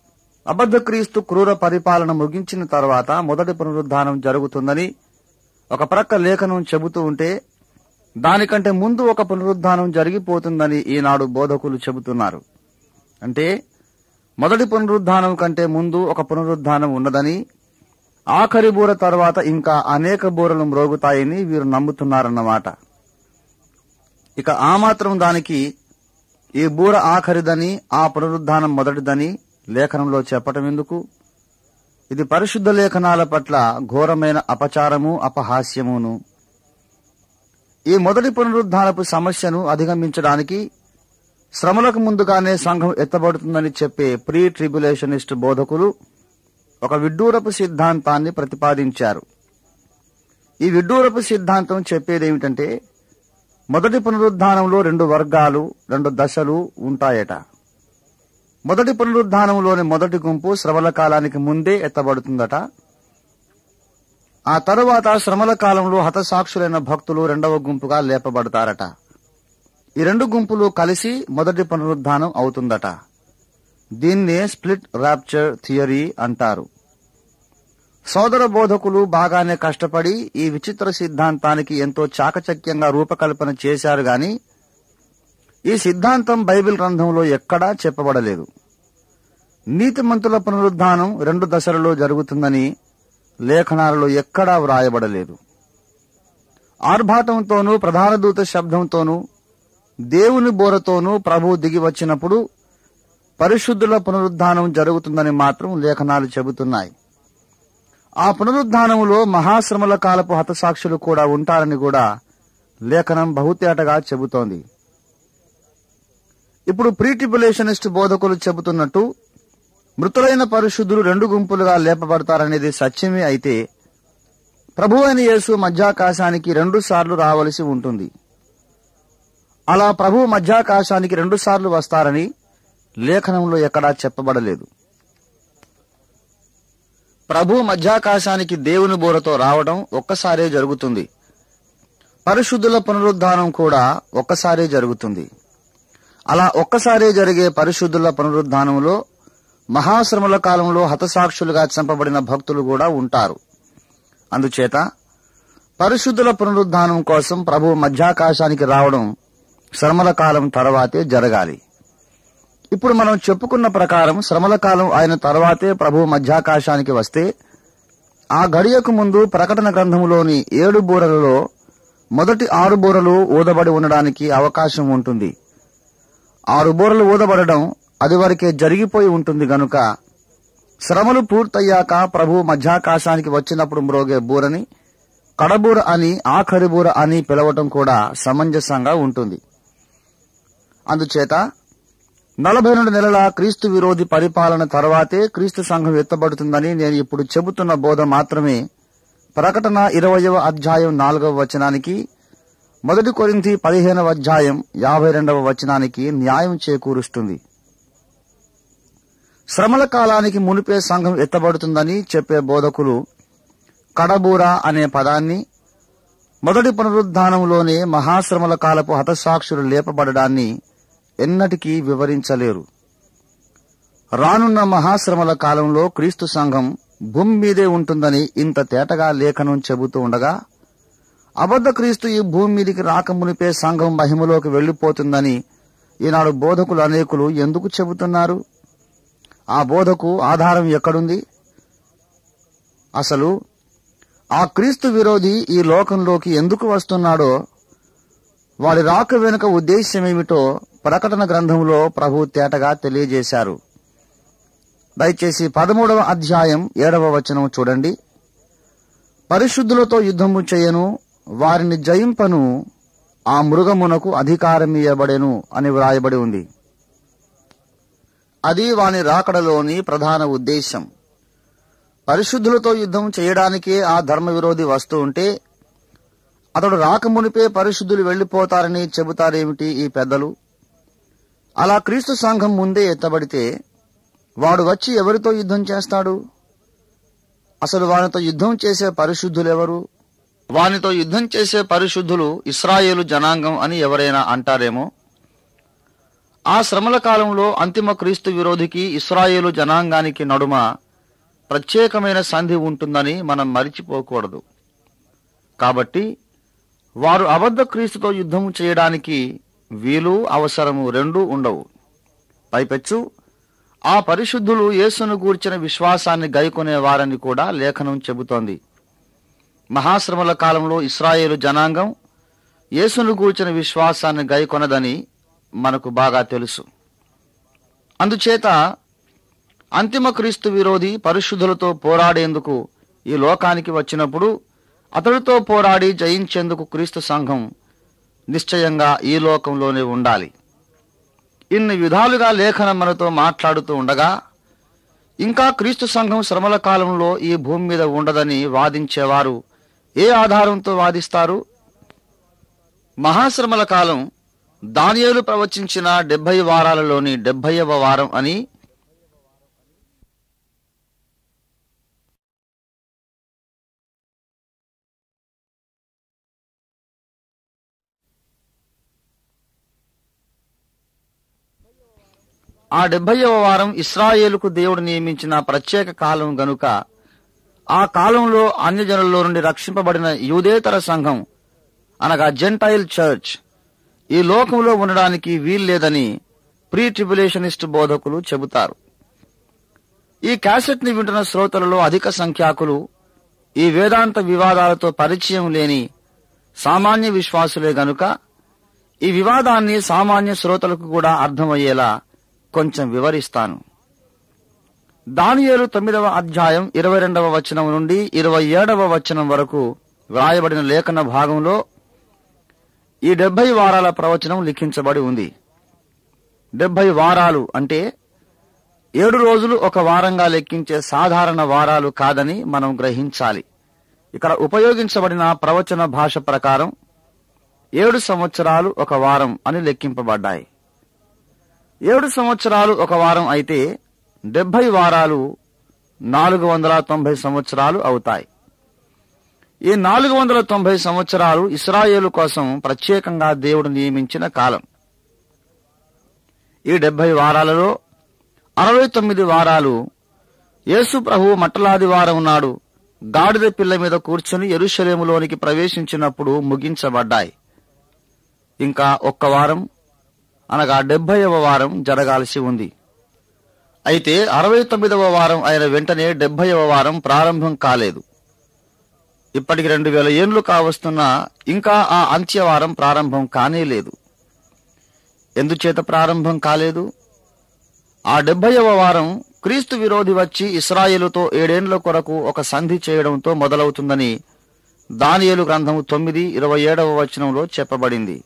అబద్ధ క్రీస్తు క్రూర పరిపాలన ముగించిన తర్వాత మొదటి పునరుద్ధానం జరుగుతుందని ఒక ప్రక్క లేఖనం చెబుతూ ఉంటే దానికంటే ముందు ఒక పునరుద్ధానం జరిగిపోతుందని ఈనాడు బోధకులు చెబుతున్నారు అంటే మొదటి పునరుద్ధానం కంటే ముందు ఒక పునరుద్ధానం ఉన్నదని ఆఖరి బూర తర్వాత ఇంకా అనేక బూరలు మ్రోగుతాయని వీరు నమ్ముతున్నారన్నమాట ఇక ఆ మాత్రం దానికి ఈ బూర ఆఖరిదని ఆ పునరుద్ధానం మొదటిదని లేఖనంలో చెప్పటం ఎందుకు ఇది పరిశుద్ధ లేఖనాల పట్ల ఘోరమైన అపచారము అపహాస్యమును ఈ మొదటి పునరుద్ధానపు సమస్యను అధిగమించడానికి శ్రమలకు ముందుగానే సంఘం ఎత్తబడుతుందని చెప్పే ప్రీ ట్రిబ్యులేషనిస్ట్ బోధకులు ఒక విడ్డూరపు సిద్ధాంతాన్ని ప్రతిపాదించారు ఈ విడ్డూరపు సిద్ధాంతం చెప్పేదేమిటంటే మొదటి పునరుద్ధానంలో రెండు వర్గాలు రెండు దశలు ఉంటాయట మొదటి పునరుద్ధానంలోని మొదటి గుంపు శ్రమల కాలానికి ముందే ఎత్తబడుతుందట ఆ తరువాత శ్రమల కాలంలో హతసాక్షులైన భక్తులు రెండవ గుంపుగా లేపబడతారట ఈ రెండు గుంపులు కలిసి మొదటి పునరుద్ధానం అవుతుందట దీన్నే స్ప్లిట్ ర్యాప్చర్ థియరీ అంటారు సోదర బోధకులు బాగానే కష్టపడి ఈ విచిత్ర సిద్ధాంతానికి ఎంతో చాకచక్యంగా రూపకల్పన చేశారు గాని ఈ సిద్ధాంతం బైబిల్ గ్రంథంలో ఎక్కడా చెప్పబడలేదు నీతిమంతుల పునరుద్ధానం రెండు దశలలో జరుగుతుందని లేఖనాలలో ఎక్కడా వ్రాయబడలేదు ఆర్భాటంతోనూ ప్రధాన దూత శబ్దంతోనూ దేవుని బోరతోనూ ప్రభు దిగి వచ్చినప్పుడు పరిశుద్ధుల పునరుద్ధానం జరుగుతుందని మాత్రం లేఖనాలు చెబుతున్నాయి ఆ పునరుద్ధానములో మహాశ్రమల కాలపు హతసాక్షులు కూడా ఉంటారని కూడా లేఖనం బహుతేటగా చెబుతోంది ఇప్పుడు ప్రీటిబులేషనిస్ట్ బోధకులు చెబుతున్నట్టు మృతులైన పరిశుద్ధులు రెండు గుంపులుగా లేపబడతారనేది సత్యమే అయితే ప్రభు అయిన యేసు మధ్యాకాశానికి రెండు సార్లు రావలసి ఉంటుంది అలా ప్రభు మధ్యాకాశానికి రెండు సార్లు వస్తారని లేఖనంలో ఎక్కడా చెప్పబడలేదు ప్రభు మధ్యాకాశానికి దేవుని బోరతో రావడం ఒక్కసారే జరుగుతుంది పరిశుద్ధుల పునరుద్ధానం కూడా ఒక్కసారే జరుగుతుంది అలా ఒక్కసారే జరిగే పరిశుద్ధుల పునరుద్ధానంలో మహాశ్రమల కాలంలో హతసాక్షులుగా చంపబడిన భక్తులు కూడా ఉంటారు అందుచేత పరిశుద్ధుల పునరుద్ధానం కోసం ప్రభు మధ్యాకాశానికి రావడం శ్రమల కాలం తర్వాతే జరగాలి ఇప్పుడు మనం చెప్పుకున్న ప్రకారం శ్రమల కాలం అయిన తర్వాతే ప్రభు మధ్యాకాశానికి వస్తే ఆ గడియకు ముందు ప్రకటన గ్రంథములోని ఏడు బూరలలో మొదటి ఆరు బూరలు ఊదబడి ఉండడానికి అవకాశం ఉంటుంది ఆరు బూరలు ఊదబడడం అది వరకే జరిగిపోయి ఉంటుంది గనుక శ్రమలు పూర్తయ్యాక ప్రభు మధ్యాకాశానికి వచ్చినప్పుడు మ్రోగే బూరని కడబూర అని ఆఖరి బూర అని పిలవటం కూడా సమంజసంగా ఉంటుంది అందుచేత నలభై రెండు నెలల క్రీస్తు విరోధి పరిపాలన తర్వాతే క్రీస్తు సంఘం ఎత్తబడుతుందని నేను ఇప్పుడు చెబుతున్న బోధ మాత్రమే ప్రకటన ఇరవయవ అధ్యాయం నాలుగవ వచనానికి మొదటి కొరింథీ పదిహేనవ అధ్యాయం యాభై రెండవ వచనానికి న్యాయం చేకూరుస్తుంది శ్రమల కాలానికి మునిపే సంఘం ఎత్తబడుతుందని చెప్పే బోధకులు కడబూర అనే పదాన్ని మొదటి పునరుద్ధానంలోనే మహాశ్రమల కాలపు హతసాక్షులు లేపబడడాన్ని ఎన్నటికీ వివరించలేరు రానున్న మహాశ్రమల కాలంలో క్రీస్తు సంఘం భూమి మీదే ఉంటుందని ఇంత తేటగా లేఖనం చెబుతూ ఉండగా అబద్ధ క్రీస్తు ఈ భూమి మీదికి రాకమునిపే సంఘం మహిమలోకి వెళ్లిపోతుందని ఈనాడు బోధకులు అనేకులు ఎందుకు చెబుతున్నారు ఆ బోధకు ఆధారం ఎక్కడుంది అసలు ఆ క్రీస్తు విరోధి ఈ లోకంలోకి ఎందుకు వస్తున్నాడో వాడి రాక వెనుక ఉద్దేశ్యమేమిటో ప్రకటన గ్రంథంలో ప్రభు తేటగా తెలియజేశారు దయచేసి పదమూడవ అధ్యాయం ఏడవ వచనం చూడండి పరిశుద్ధులతో యుద్ధము చేయను వారిని జయింపను ఆ మృగమునకు అధికారమియ్యబడెను అని వ్రాయబడి ఉంది అది వాని రాకడలోని ప్రధాన ఉద్దేశం పరిశుద్ధులతో యుద్ధం చేయడానికే ఆ ధర్మ విరోధి వస్తూ ఉంటే అతడు రాకమునిపే పరిశుద్ధులు వెళ్లిపోతారని చెబుతారేమిటి ఈ పెద్దలు అలా క్రీస్తు సంఘం ముందే ఎత్తబడితే వాడు వచ్చి ఎవరితో యుద్ధం చేస్తాడు అసలు వానితో యుద్ధం చేసే పరిశుద్ధులెవరు వానితో యుద్ధం చేసే పరిశుద్ధులు ఇస్రాయేలు జనాంగం అని ఎవరైనా అంటారేమో ఆ శ్రమల కాలంలో అంతిమ క్రీస్తు విరోధికి ఇస్రాయేలు జనాంగానికి నడుమ ప్రత్యేకమైన సంధి ఉంటుందని మనం మరిచిపోకూడదు కాబట్టి వారు అబద్ధ క్రీస్తుతో యుద్ధం చేయడానికి వీలు అవసరము రెండూ ఉండవు పైపెచ్చు ఆ పరిశుద్ధులు యేసును గూర్చిన విశ్వాసాన్ని గైకొనే వారని కూడా లేఖనం చెబుతోంది మహాశ్రమల కాలంలో ఇస్రాయేలు జనాంగం యేసును గూర్చిన విశ్వాసాన్ని గైకొనదని మనకు బాగా తెలుసు అందుచేత అంతిమ క్రీస్తు విరోధి పరిశుద్ధులతో పోరాడేందుకు ఈ లోకానికి వచ్చినప్పుడు అతడితో పోరాడి జయించేందుకు క్రీస్తు సంఘం నిశ్చయంగా ఈ లోకంలోనే ఉండాలి ఇన్ని విధాలుగా లేఖనం మనతో మాట్లాడుతూ ఉండగా ఇంకా క్రీస్తు సంఘం శ్రమల కాలంలో ఈ భూమి మీద ఉండదని వాదించేవారు ఏ ఆధారంతో వాదిస్తారు మహాశ్రమల కాలం దానియేలు ప్రవచించిన డెబ్బై వారాలలోని డెబ్బైవ వారం అని ఆ డెబ్బైవ వారం ఇస్రాయేలుకు దేవుడు నియమించిన ప్రత్యేక కాలం గనుక ఆ కాలంలో అన్యజనుల్లో నుండి రక్షింపబడిన యూదేతర సంఘం అనగా జెంటైల్ చర్చ్ ఈ లోకంలో ఉండడానికి వీల్లేదని ప్రీ ట్రిబులేషనిస్ట్ బోధకులు చెబుతారు ఈ క్యాసెట్ ని వింటున్న శ్రోతలలో అధిక సంఖ్యాకులు ఈ వేదాంత వివాదాలతో పరిచయం లేని సామాన్య విశ్వాసులే గనుక ఈ వివాదాన్ని సామాన్య శ్రోతలకు కూడా అర్థమయ్యేలా కొంచెం వివరిస్తాను దానియేలు తొమ్మిదవ అధ్యాయం ఇరవై రెండవ వచనం నుండి ఇరవై ఏడవ వచనం వరకు వ్రాయబడిన లేఖన భాగంలో ఈ డెబ్బై వారాల ప్రవచనం లిఖించబడి ఉంది డెబ్బై వారాలు అంటే ఏడు రోజులు ఒక వారంగా లెక్కించే సాధారణ వారాలు కాదని మనం గ్రహించాలి ఇక్కడ ఉపయోగించబడిన ప్రవచన భాష ప్రకారం ఏడు సంవత్సరాలు ఒక వారం అని లెక్కింపబడ్డాయి ఏడు సంవత్సరాలు ఒక వారం అయితే డెబ్బై వారాలు నాలుగు వందల తొంభై సంవత్సరాలు అవుతాయి ఈ నాలుగు వందల తొంభై సంవత్సరాలు ఇస్రాయేలు కోసం ప్రత్యేకంగా దేవుడు నియమించిన కాలం ఈ డెబ్బై వారాలలో అరవై తొమ్మిది వారాలు యేసు ప్రభు మట్టలాది వారం నాడు గాడిద పిల్ల మీద కూర్చుని ఎరుషలేములోనికి ప్రవేశించినప్పుడు ముగించబడ్డాయి ఇంకా ఒక్క వారం అనగా డెబ్బైవ వారం జరగాల్సి ఉంది అయితే అరవై తొమ్మిదవ వారం అయిన వెంటనే డెబ్బైవ వారం ప్రారంభం కాలేదు ఇప్పటికి రెండు వేల ఏండ్లు కావస్తున్నా ఇంకా ఆ అంత్యవారం ప్రారంభం కానే లేదు ఎందుచేత ప్రారంభం కాలేదు ఆ డెబ్బైవ వారం క్రీస్తు విరోధి వచ్చి ఇస్రాయేలుతో ఏడేండ్ల కొరకు ఒక సంధి చేయడంతో మొదలవుతుందని దానియేలు గ్రంథము తొమ్మిది ఇరవై ఏడవ వచనంలో చెప్పబడింది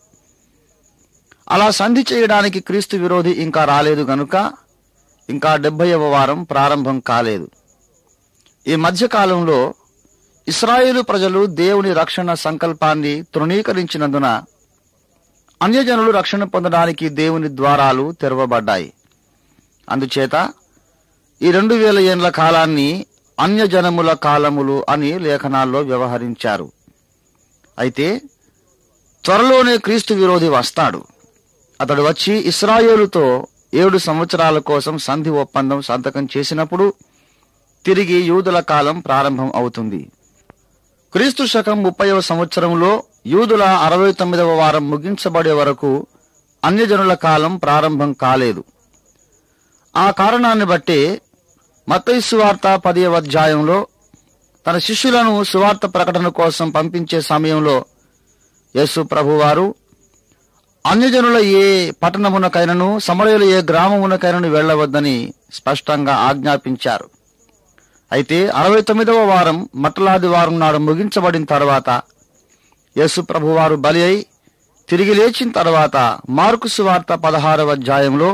అలా సంధి చేయడానికి క్రీస్తు విరోధి ఇంకా రాలేదు గనుక ఇంకా డెబ్బైవ వారం ప్రారంభం కాలేదు ఈ మధ్యకాలంలో ఇస్రాయేలు ప్రజలు దేవుని రక్షణ సంకల్పాన్ని తృణీకరించినందున అన్యజనులు రక్షణ పొందడానికి దేవుని ద్వారాలు తెరవబడ్డాయి అందుచేత ఈ రెండు వేల ఏండ్ల కాలాన్ని అన్యజనముల కాలములు అని లేఖనాల్లో వ్యవహరించారు అయితే త్వరలోనే క్రీస్తు విరోధి వస్తాడు అతడు వచ్చి ఇస్రాయేలుతో ఏడు సంవత్సరాల కోసం సంధి ఒప్పందం సంతకం చేసినప్పుడు తిరిగి యూదుల కాలం ప్రారంభం అవుతుంది క్రీస్తు శకం ముప్పైవ సంవత్సరంలో యూదుల అరవై తొమ్మిదవ వారం ముగించబడే వరకు అన్యజనుల కాలం ప్రారంభం కాలేదు ఆ కారణాన్ని బట్టి మత్తయి సువార్త పదివ అధ్యాయంలో తన శిష్యులను సువార్త ప్రకటన కోసం పంపించే సమయంలో యేసు ప్రభువారు అన్యజనుల ఏ పట్టణమునకైనను సమరయుల ఏ గ్రామమునకైనను వెళ్ళవద్దని స్పష్టంగా ఆజ్ఞాపించారు అయితే అరవై తొమ్మిదవ వారం మట్టలాది వారం నాడు ముగించబడిన తర్వాత యేసు ప్రభువారు బలి అయి తిరిగి లేచిన తర్వాత మార్కు సువార్త పదహారవ అధ్యాయంలో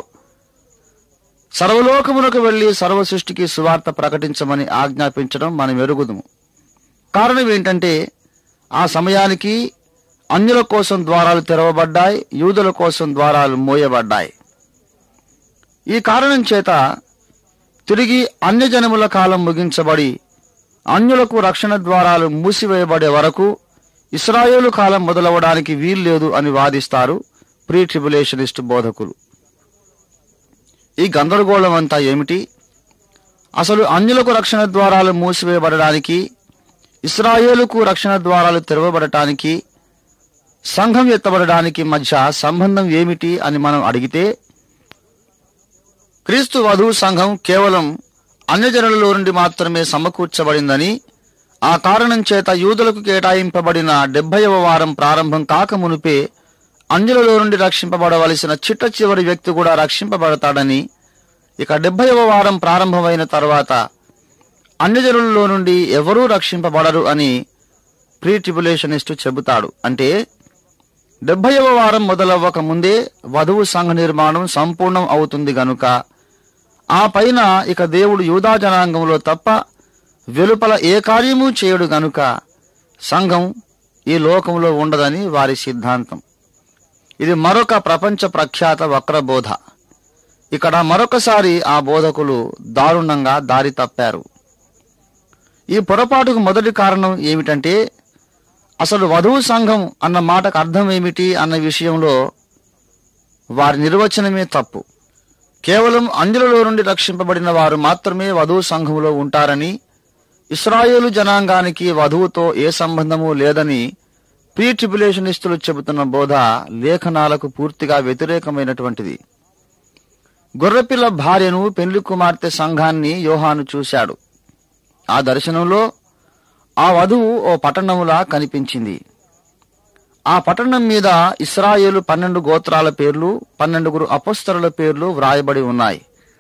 సర్వలోకమునకు వెళ్లి సర్వ సృష్టికి సువార్త ప్రకటించమని ఆజ్ఞాపించడం మనం ఎరుగుదుము కారణం ఏంటంటే ఆ సమయానికి అన్యుల కోసం ద్వారాలు తెరవబడ్డాయి యూదుల కోసం ద్వారాలు మూయబడ్డాయి ఈ కారణం చేత తిరిగి అన్యజనముల కాలం ముగించబడి అన్యులకు రక్షణ ద్వారాలు మూసివేయబడే వరకు ఇస్రాయేలు కాలం మొదలవడానికి వీల్లేదు అని వాదిస్తారు ప్రీ ట్రిబులేషనిస్ట్ బోధకులు ఈ గందరగోళం అంతా ఏమిటి అసలు అన్యులకు రక్షణ ద్వారాలు మూసివేయబడడానికి ఇస్రాయేలుకు రక్షణ ద్వారాలు తెరవబడటానికి సంఘం ఎత్తబడడానికి మధ్య సంబంధం ఏమిటి అని మనం అడిగితే క్రీస్తు వధువు సంఘం కేవలం అన్యజనులలో నుండి మాత్రమే సమకూర్చబడిందని ఆ కారణం చేత యూదులకు కేటాయింపబడిన డెబ్బైవ వారం ప్రారంభం కాక మునుపే అన్యులలో నుండి రక్షింపబడవలసిన చిట్ట చివరి వ్యక్తి కూడా రక్షింపబడతాడని ఇక డెబ్బైవ వారం ప్రారంభమైన తర్వాత అన్యజనులలో నుండి ఎవరూ రక్షింపబడరు అని ప్రీ ట్రిబులేషనిస్టు చెబుతాడు అంటే డెబ్బైవ వారం మొదలవ్వక ముందే వధువు సంఘ నిర్మాణం సంపూర్ణం అవుతుంది గనుక ఆ పైన ఇక దేవుడు యూదా జనాంగంలో తప్ప వెలుపల ఏ కార్యము చేయడు గనుక సంఘం ఈ లోకంలో ఉండదని వారి సిద్ధాంతం ఇది మరొక ప్రపంచ ప్రఖ్యాత వక్రబోధ ఇక్కడ మరొకసారి ఆ బోధకులు దారుణంగా దారి తప్పారు ఈ పొరపాటుకు మొదటి కారణం ఏమిటంటే అసలు వధువు సంఘం అన్న మాటకు అర్థం ఏమిటి అన్న విషయంలో వారి నిర్వచనమే తప్పు కేవలం అంజులలో నుండి రక్షింపబడిన వారు మాత్రమే వధువు సంఘములో ఉంటారని ఇస్రాయేలు జనాంగానికి వధువుతో ఏ సంబంధము లేదని ప్రీ ట్రిబులేషనిస్టులు చెబుతున్న బోధ లేఖనాలకు పూర్తిగా వ్యతిరేకమైనటువంటిది గొర్రెపిల్ల భార్యను పెండ్లి కుమార్తె సంఘాన్ని యోహాను చూశాడు ఆ దర్శనంలో ఆ వధువు ఓ పట్టణములా కనిపించింది ఆ పట్టణం మీద ఇస్రాయేలు పన్నెండు గోత్రాల పేర్లు పన్నెండుగురు అపస్తరుల పేర్లు వ్రాయబడి ఉన్నాయి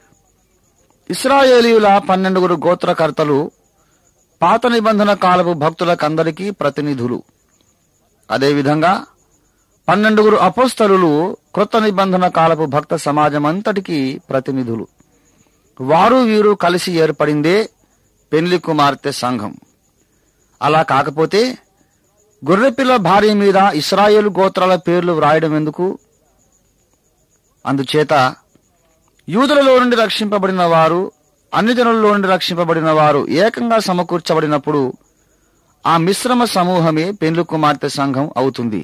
ఇస్రాయేలీయుల పన్నెండుగురు గోత్రకర్తలు పాత నిబంధన కాలపు భక్తులకందరికీ ప్రతినిధులు అదేవిధంగా పన్నెండుగురు అపోస్తలులు క్రొత్త నిబంధన కాలపు భక్త సమాజమంతటికీ ప్రతినిధులు వారు వీరు కలిసి ఏర్పడిందే పెండ్లి కుమార్తె సంఘం అలా కాకపోతే గొర్రెపిల్ల భార్య మీద ఇస్రాయేలు గోత్రాల పేర్లు వ్రాయడం ఎందుకు అందుచేత యూదులలో నుండి రక్షింపబడిన వారు అన్ని జనులలో నుండి రక్షింపబడిన వారు ఏకంగా సమకూర్చబడినప్పుడు ఆ మిశ్రమ సమూహమే పెండ్లి కుమార్తె సంఘం అవుతుంది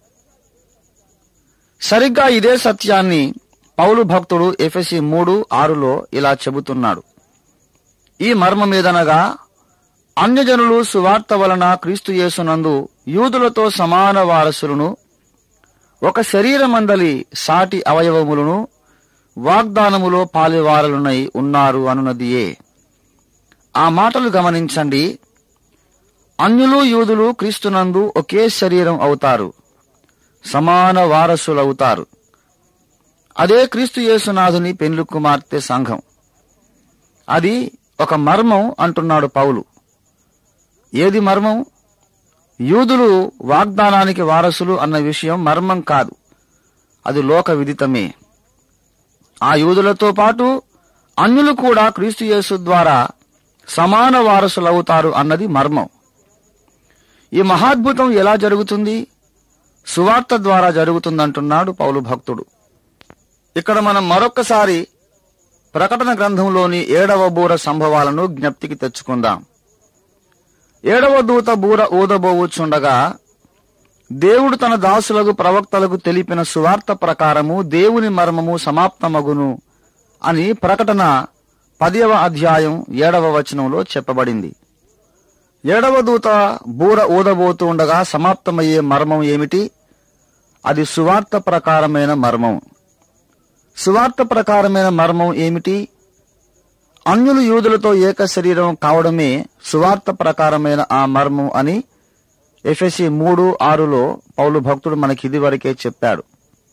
సరిగ్గా ఇదే సత్యాన్ని పౌలు భక్తుడు ఎఫెసి మూడు ఆరులో ఇలా చెబుతున్నాడు ఈ మర్మమేదనగా అన్యజనులు సువార్త వలన క్రీస్తు యేసునందు యూదులతో సమాన వారసులను ఒక శరీరమందలి సాటి అవయవములను వాగ్దానములో పాలివారలునై ఉన్నారు అనున్నదియే ఆ మాటలు గమనించండి అన్యులు యూదులు క్రీస్తునందు ఒకే శరీరం అవుతారు సమాన వారసులవుతారు అదే క్రీస్తు యేసునాథుని పెండ్లి కుమార్తె సంఘం అది ఒక మర్మం అంటున్నాడు పౌలు ఏది మర్మం యూదులు వాగ్దానానికి వారసులు అన్న విషయం మర్మం కాదు అది లోక విదితమే ఆ యూదులతో పాటు అన్యులు కూడా క్రీస్తు యేసు ద్వారా సమాన వారసులవుతారు అన్నది మర్మం ఈ మహాద్భుతం ఎలా జరుగుతుంది సువార్త ద్వారా జరుగుతుందంటున్నాడు పౌలు భక్తుడు ఇక్కడ మనం మరొక్కసారి ప్రకటన గ్రంథంలోని ఏడవ బూర సంభవాలను జ్ఞప్తికి తెచ్చుకుందాం ఏడవ దూత బూర ఊదబోవుచుండగా దేవుడు తన దాసులకు ప్రవక్తలకు తెలిపిన సువార్త ప్రకారము దేవుని మర్మము సమాప్తమగును అని ప్రకటన పదవ అధ్యాయం ఏడవ వచనంలో చెప్పబడింది ఏడవ దూత బూర ఊదబోతూ ఉండగా సమాప్తమయ్యే మర్మం ఏమిటి అది సువార్త ప్రకారమైన మర్మం సువార్త ప్రకారమైన మర్మం ఏమిటి అన్యులు యూదులతో ఏక శరీరం కావడమే సువార్త ప్రకారమైన ఆ మర్మం అని ఎఫ్ఎసి మూడు ఆరులో పౌలు భక్తుడు మనకి ఇదివరకే చెప్పాడు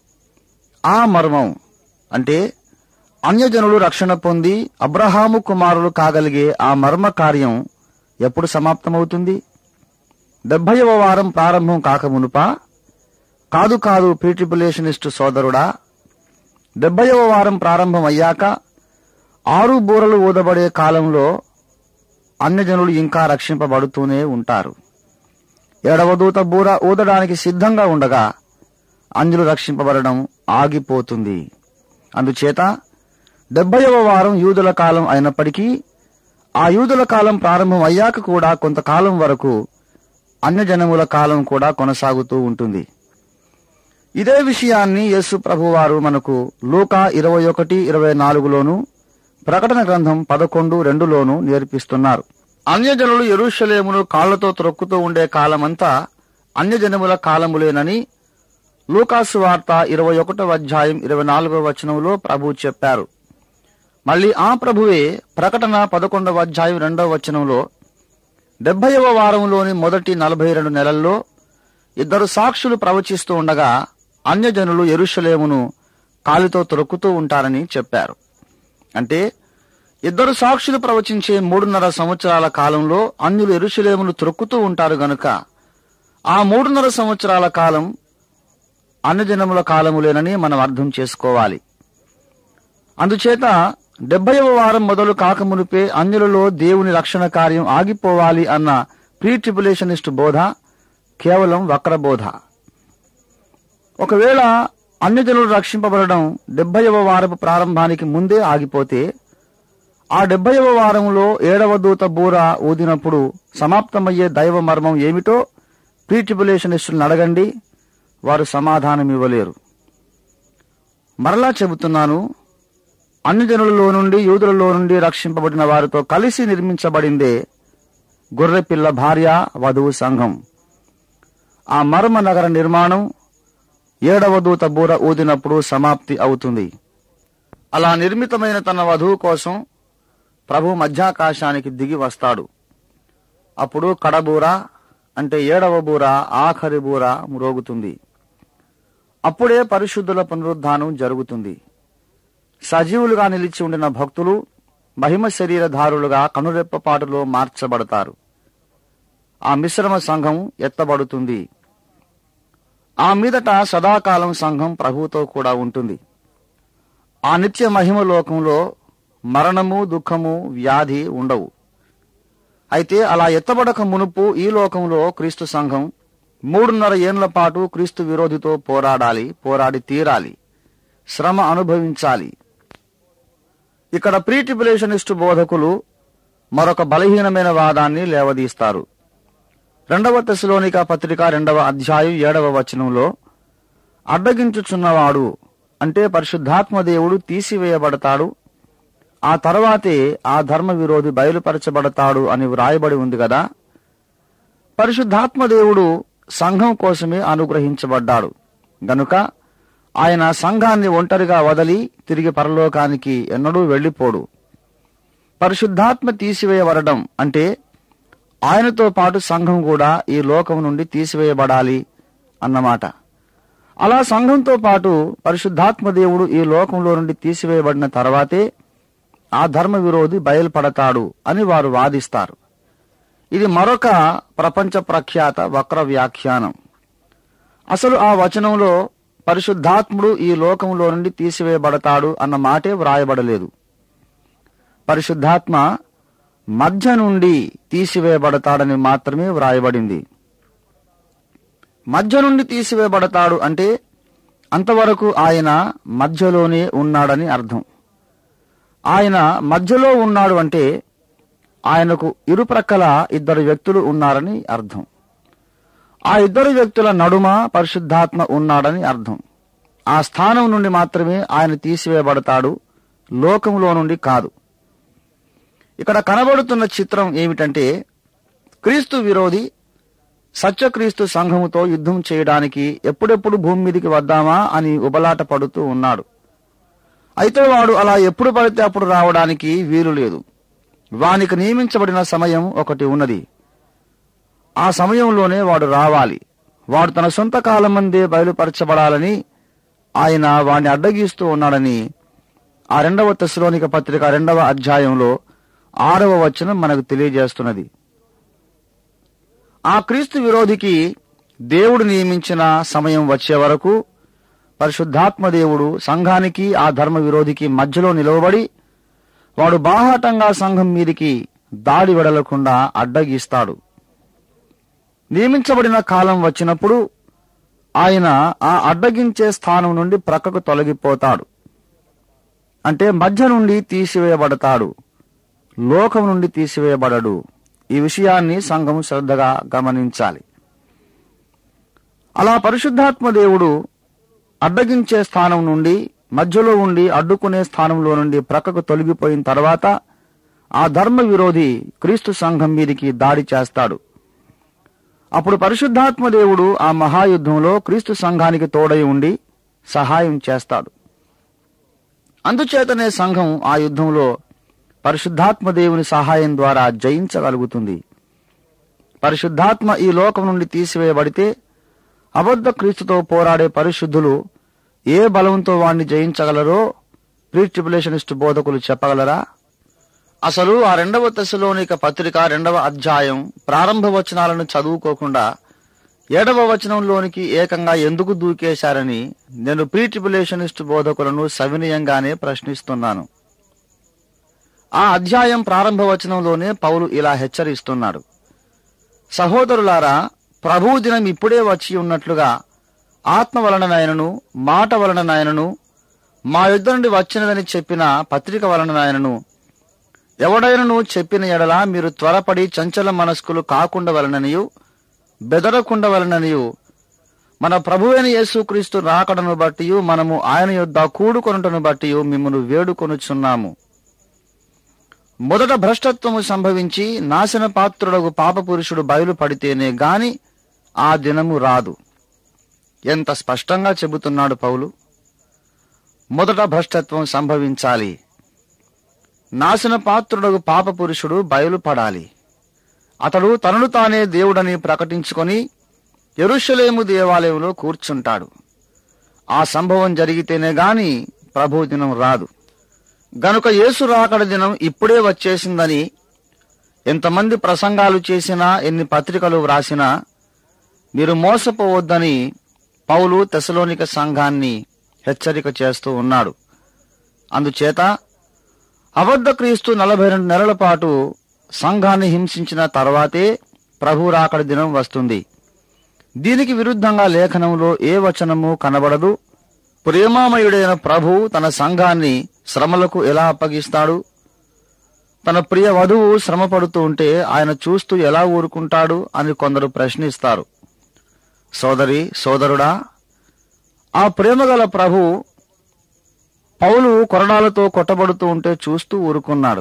ఆ మర్మం అంటే అన్యజనులు రక్షణ పొంది అబ్రహాము కుమారులు కాగలిగే ఆ మర్మ కార్యం ఎప్పుడు సమాప్తమవుతుంది డెబ్బైవ వారం ప్రారంభం కాకమునుపా కాదు కాదు ప్రీట్రిపులేషనిస్టు సోదరుడా డెబ్బైవ వారం ప్రారంభం అయ్యాక ఆరు బూరలు ఊదబడే కాలంలో అన్యజనులు ఇంకా రక్షింపబడుతూనే ఉంటారు ఏడవ దూత బూర ఊదడానికి సిద్ధంగా ఉండగా అంజులు రక్షింపబడడం ఆగిపోతుంది అందుచేత డెబ్బైవ వారం యూదుల కాలం అయినప్పటికీ ఆ యూదుల కాలం ప్రారంభం అయ్యాక కూడా కొంతకాలం వరకు అన్యజనముల కాలం కూడా కొనసాగుతూ ఉంటుంది ఇదే విషయాన్ని యేసు ప్రభువారు మనకు లూకా ఇరవై ఒకటి ఇరవై నాలుగులోను ప్రకటన గ్రంథం పదకొండు రెండులోను నేర్పిస్తున్నారు అన్యజనులు ఎరుషలేమును కాళ్లతో త్రొక్కుతూ ఉండే కాలమంతా అన్యజనముల కాలములేనని లూకాసు వార్త ఇరవై ఒకటవ అధ్యాయం ఇరవై నాలుగవ వచనంలో ప్రభు చెప్పారు మళ్ళీ ఆ ప్రభువే ప్రకటన పదకొండవ అధ్యాయం రెండవ వచనంలో డెబ్బైవ వారంలోని మొదటి నలభై రెండు నెలల్లో ఇద్దరు సాక్షులు ప్రవచిస్తూ ఉండగా అన్యజనులు ఎరుషలేమును కాలితో తొరుకుతూ ఉంటారని చెప్పారు అంటే ఇద్దరు సాక్షులు ప్రవచించే మూడున్నర సంవత్సరాల కాలంలో అన్యులు ఎరుషలేమును త్రొక్కుతూ ఉంటారు గనుక ఆ మూడున్నర సంవత్సరాల కాలం అన్నజనముల కాలములేనని మనం అర్థం చేసుకోవాలి అందుచేత డెబ్బైవ వారం మొదలు కాకమునిపే అన్యులలో దేవుని రక్షణ కార్యం ఆగిపోవాలి అన్న ప్రీ ట్రిపులేషనిస్ట్ బోధ కేవలం వక్రబోధ ఒకవేళ అన్యజనులు రక్షింపబడడం డెబ్బైవ వారపు ప్రారంభానికి ముందే ఆగిపోతే ఆ డెబ్బైవ వారంలో ఏడవ దూత బూర ఊదినప్పుడు సమాప్తమయ్యే దైవ మర్మం ఏమిటో ప్రీ ట్రిపులేషనిస్టులను అడగండి వారు సమాధానం ఇవ్వలేరు మరలా చెబుతున్నాను అన్యజనులలో నుండి యూదులలో నుండి రక్షింపబడిన వారితో కలిసి నిర్మించబడిందే గొర్రెపిల్ల భార్య వధువు సంఘం ఆ మర్మ నగర నిర్మాణం ఏడవ దూత బూర ఊదినప్పుడు సమాప్తి అవుతుంది అలా నిర్మితమైన తన వధువు కోసం ప్రభు మధ్యాకాశానికి దిగి వస్తాడు అప్పుడు కడబూర అంటే ఏడవ బూర ఆఖరి బూర మ్రోగుతుంది అప్పుడే పరిశుద్ధుల పునరుద్ధానం జరుగుతుంది సజీవులుగా నిలిచి ఉండిన భక్తులు మహిమ శరీరధారులుగా కనురెప్పపాటులో మార్చబడతారు ఆ మిశ్రమ సంఘం ఎత్తబడుతుంది ఆ మీదట సదాకాలం సంఘం ప్రభువుతో కూడా ఉంటుంది ఆ నిత్య మహిమ లోకంలో మరణము దుఃఖము వ్యాధి ఉండవు అయితే అలా ఎత్తబడక మునుపు ఈ లోకంలో క్రీస్తు సంఘం మూడున్నర ఏండ్ల పాటు క్రీస్తు విరోధితో పోరాడాలి పోరాడి తీరాలి శ్రమ అనుభవించాలి ఇక్కడ ప్రీ ట్రిపులేషనిస్టు బోధకులు మరొక బలహీనమైన వాదాన్ని లేవదీస్తారు రెండవ తెశలోనిక పత్రిక రెండవ అధ్యాయం ఏడవ వచనంలో అడ్డగించుచున్నవాడు అంటే పరిశుద్ధాత్మ దేవుడు తీసివేయబడతాడు ఆ తర్వాతే ఆ ధర్మ విరోధి బయలుపరచబడతాడు అని వ్రాయబడి ఉంది కదా పరిశుద్ధాత్మ దేవుడు సంఘం కోసమే అనుగ్రహించబడ్డాడు గనుక ఆయన సంఘాన్ని ఒంటరిగా వదలి తిరిగి పరలోకానికి ఎన్నడూ వెళ్లిపోడు పరిశుద్ధాత్మ తీసివేయబడడం అంటే ఆయనతో పాటు సంఘం కూడా ఈ లోకం నుండి తీసివేయబడాలి అన్నమాట అలా సంఘంతో పాటు పరిశుద్ధాత్మ దేవుడు ఈ లోకంలో నుండి తీసివేయబడిన తర్వాతే ఆ ధర్మ విరోధి బయలుపడతాడు అని వారు వాదిస్తారు ఇది మరొక ప్రపంచ ప్రఖ్యాత వక్ర వ్యాఖ్యానం అసలు ఆ వచనంలో పరిశుద్ధాత్ముడు ఈ లోకంలో నుండి తీసివేయబడతాడు అన్న మాటే వ్రాయబడలేదు పరిశుద్ధాత్మ మధ్య నుండి తీసివేయబడతాడని మాత్రమే వ్రాయబడింది మధ్య నుండి తీసివేయబడతాడు అంటే అంతవరకు ఆయన మధ్యలోనే ఉన్నాడని అర్థం ఆయన మధ్యలో ఉన్నాడు అంటే ఆయనకు ఇరుప్రక్కల ఇద్దరు వ్యక్తులు ఉన్నారని అర్థం ఆ ఇద్దరు వ్యక్తుల నడుమ పరిశుద్ధాత్మ ఉన్నాడని అర్థం ఆ స్థానం నుండి మాత్రమే ఆయన తీసివేయబడతాడు లోకంలో నుండి కాదు ఇక్కడ కనబడుతున్న చిత్రం ఏమిటంటే క్రీస్తు విరోధి సత్యక్రీస్తు సంఘముతో యుద్ధం చేయడానికి ఎప్పుడెప్పుడు భూమి మీదికి వద్దామా అని ఉబలాట పడుతూ ఉన్నాడు అయితే వాడు అలా ఎప్పుడు పడితే అప్పుడు రావడానికి వీలు లేదు వానికి నియమించబడిన సమయం ఒకటి ఉన్నది ఆ సమయంలోనే వాడు రావాలి వాడు తన సొంత కాలం మందే బయలుపరచబడాలని ఆయన వాడిని అడ్డగిస్తూ ఉన్నాడని ఆ రెండవ తెశలోనిక పత్రిక రెండవ అధ్యాయంలో ఆరవ వచనం మనకు తెలియజేస్తున్నది ఆ క్రీస్తు విరోధికి దేవుడు నియమించిన సమయం వచ్చే వరకు పరిశుద్ధాత్మ దేవుడు సంఘానికి ఆ ధర్మ విరోధికి మధ్యలో నిలవబడి వాడు బాహాటంగా సంఘం మీదికి దాడి వెడలకుండా అడ్డగిస్తాడు నియమించబడిన కాలం వచ్చినప్పుడు ఆయన ఆ అడ్డగించే స్థానం నుండి ప్రక్కకు తొలగిపోతాడు అంటే మధ్య నుండి తీసివేయబడతాడు లోకం నుండి తీసివేయబడడు ఈ విషయాన్ని సంఘం శ్రద్ధగా గమనించాలి అలా పరిశుద్ధాత్మ దేవుడు అడ్డగించే స్థానం నుండి మధ్యలో ఉండి అడ్డుకునే స్థానంలో నుండి ప్రక్కకు తొలగిపోయిన తర్వాత ఆ ధర్మ విరోధి క్రీస్తు సంఘం మీదికి దాడి చేస్తాడు అప్పుడు పరిశుద్ధాత్మ దేవుడు ఆ మహాయుద్ధంలో క్రీస్తు సంఘానికి తోడై ఉండి సహాయం చేస్తాడు అందుచేతనే సంఘం ఆ యుద్ధంలో పరిశుద్ధాత్మ దేవుని సహాయం ద్వారా జయించగలుగుతుంది పరిశుద్ధాత్మ ఈ లోకం నుండి తీసివేయబడితే అబద్ధ క్రీస్తుతో పోరాడే పరిశుద్ధులు ఏ బలంతో వాణ్ణి జయించగలరో ప్రీ ట్రిబులేషనిస్ట్ బోధకులు చెప్పగలరా అసలు ఆ రెండవ దశలోనిక పత్రిక రెండవ అధ్యాయం ప్రారంభ వచనాలను చదువుకోకుండా ఏడవ వచనంలోనికి ఏకంగా ఎందుకు దూకేశారని నేను ప్రీ ట్రిబులేషనిస్ట్ బోధకులను సవినయంగానే ప్రశ్నిస్తున్నాను ఆ అధ్యాయం ప్రారంభ వచనంలోనే పౌలు ఇలా హెచ్చరిస్తున్నాడు సహోదరులారా ప్రభు దినం ఇప్పుడే వచ్చి ఉన్నట్లుగా ఆత్మ వలననైనను మాట వలననైనను మా యుద్ధ నుండి వచ్చినదని చెప్పిన పత్రిక వలననైనను ఎవడైనను చెప్పిన ఎడల మీరు త్వరపడి చంచల మనస్కులు కాకుండా వలననియు బెదరకుండా వలననియు మన ప్రభువైన యేసుక్రీస్తు రాకడను బట్టి మనము ఆయన యొద్ద కూడుకొనుటను బట్టి మిమ్మను వేడుకొనుచున్నాము మొదట భ్రష్టత్వము సంభవించి నాశన పాత్రుడగు పాపపురుషుడు బయలుపడితేనే గాని ఆ దినము రాదు ఎంత స్పష్టంగా చెబుతున్నాడు పౌలు మొదట భ్రష్టత్వం సంభవించాలి నాశన పాత్రుడగు పాపపురుషుడు బయలుపడాలి అతడు తనను తానే దేవుడని ప్రకటించుకొని ఎరుషలేము దేవాలయంలో కూర్చుంటాడు ఆ సంభవం జరిగితేనే గాని ప్రభు దినం రాదు గనుక యేసు రాకడ దినం ఇప్పుడే వచ్చేసిందని ఎంతమంది ప్రసంగాలు చేసినా ఎన్ని పత్రికలు వ్రాసినా మీరు మోసపోవద్దని పౌలు తెసలోనిక సంఘాన్ని హెచ్చరిక చేస్తూ ఉన్నాడు అందుచేత అబద్ధ క్రీస్తు నలభై రెండు నెలల పాటు సంఘాన్ని హింసించిన తర్వాతే ప్రభు రాకడ దినం వస్తుంది దీనికి విరుద్ధంగా లేఖనంలో ఏ వచనము కనబడదు ప్రేమామయుడైన ప్రభు తన సంఘాన్ని శ్రమలకు ఎలా అప్పగిస్తాడు తన ప్రియ వధువు శ్రమ పడుతూ ఉంటే ఆయన చూస్తూ ఎలా ఊరుకుంటాడు అని కొందరు ప్రశ్నిస్తారు సోదరి సోదరుడా ఆ ప్రేమగల ప్రభు పౌలు కొరడాలతో కొట్టబడుతూ ఉంటే చూస్తూ ఊరుకున్నాడు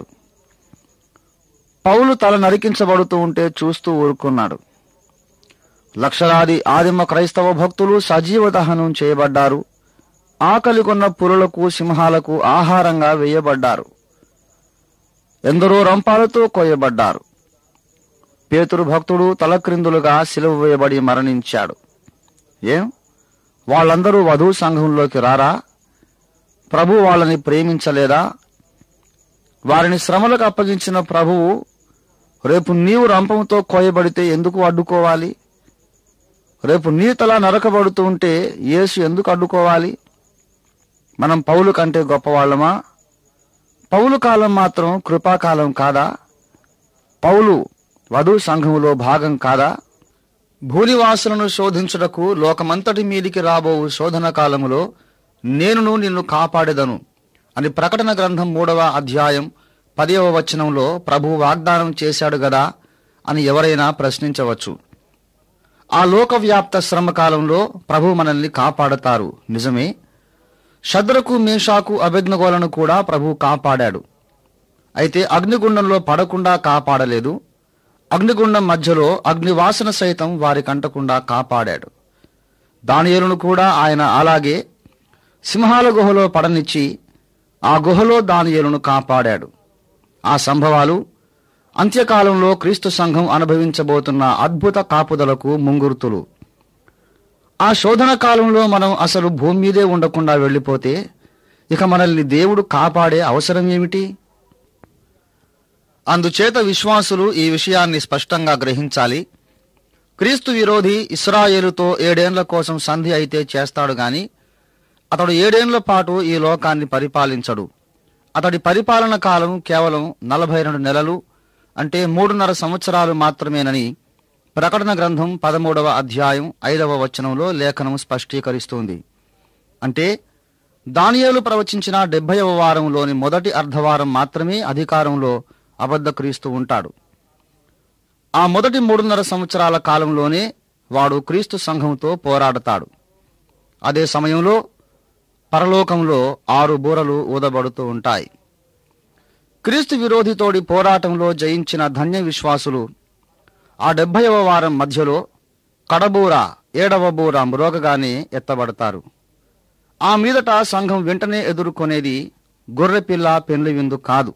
పౌలు తల నరికించబడుతూ ఉంటే చూస్తూ ఊరుకున్నాడు లక్షలాది ఆదిమ క్రైస్తవ భక్తులు సజీవ దహనం చేయబడ్డారు ఆకలి కొన్న పురులకు సింహాలకు ఆహారంగా వేయబడ్డారు ఎందరో రంపాలతో కోయబడ్డారు పేతురు భక్తుడు తలక్రిందులుగా సిలువ వేయబడి మరణించాడు ఏం వాళ్ళందరూ వధువు సంఘంలోకి రారా ప్రభు వాళ్ళని ప్రేమించలేదా వారిని శ్రమలకు అప్పగించిన ప్రభువు రేపు నీవు రంపంతో కోయబడితే ఎందుకు అడ్డుకోవాలి రేపు నీ తల నరకబడుతూ ఉంటే యేసు ఎందుకు అడ్డుకోవాలి మనం పౌలు కంటే గొప్పవాళ్ళమా పౌలు కాలం మాత్రం కృపాకాలం కాదా పౌలు వధు సంఘములో భాగం కాదా భూనివాసులను శోధించుటకు లోకమంతటి మీదికి రాబోవు శోధన కాలములో నేనును నిన్ను కాపాడెదను అని ప్రకటన గ్రంథం మూడవ అధ్యాయం పదవ వచనంలో ప్రభు వాగ్దానం చేశాడు గదా అని ఎవరైనా ప్రశ్నించవచ్చు ఆ లోకవ్యాప్త శ్రమ కాలంలో ప్రభు మనల్ని కాపాడతారు నిజమే శద్రకు మేషాకు అభిజ్ఞగోలను కూడా ప్రభు కాపాడాడు అయితే అగ్నిగుండంలో పడకుండా కాపాడలేదు అగ్నిగుండం మధ్యలో అగ్నివాసన సైతం వారి కంటకుండా కాపాడాడు దానియేలును కూడా ఆయన అలాగే సింహాల గుహలో పడనిచ్చి ఆ గుహలో దానియేలును కాపాడాడు ఆ సంభవాలు అంత్యకాలంలో క్రీస్తు సంఘం అనుభవించబోతున్న అద్భుత కాపుదలకు ముంగుర్తులు ఆ శోధన కాలంలో మనం అసలు భూమి మీదే ఉండకుండా వెళ్ళిపోతే ఇక మనల్ని దేవుడు కాపాడే అవసరం ఏమిటి అందుచేత విశ్వాసులు ఈ విషయాన్ని స్పష్టంగా గ్రహించాలి క్రీస్తు విరోధి ఇస్రాయేలుతో ఏడేండ్ల కోసం సంధి అయితే చేస్తాడు గాని అతడు ఏడేండ్ల పాటు ఈ లోకాన్ని పరిపాలించడు అతడి పరిపాలన కాలం కేవలం నలభై రెండు నెలలు అంటే మూడున్నర సంవత్సరాలు మాత్రమేనని ప్రకటన గ్రంథం పదమూడవ అధ్యాయం ఐదవ వచనంలో లేఖనం స్పష్టీకరిస్తుంది అంటే దానియేలు ప్రవచించిన డెబ్బైవ వారంలోని మొదటి అర్ధవారం మాత్రమే అధికారంలో అబద్ధ క్రీస్తు ఉంటాడు ఆ మొదటి మూడున్నర సంవత్సరాల కాలంలోనే వాడు క్రీస్తు సంఘంతో పోరాడతాడు అదే సమయంలో పరలోకంలో ఆరు బూరలు ఊదబడుతూ ఉంటాయి క్రీస్తు విరోధితోడి పోరాటంలో జయించిన ధన్య విశ్వాసులు ఆ డెబ్భైవ వారం మధ్యలో కడబూర ఏడవ బూర మ్రోగగానే ఎత్తబడతారు ఆ మీదట సంఘం వెంటనే ఎదుర్కొనేది గొర్రెపిల్ల పెండ్లి విందు కాదు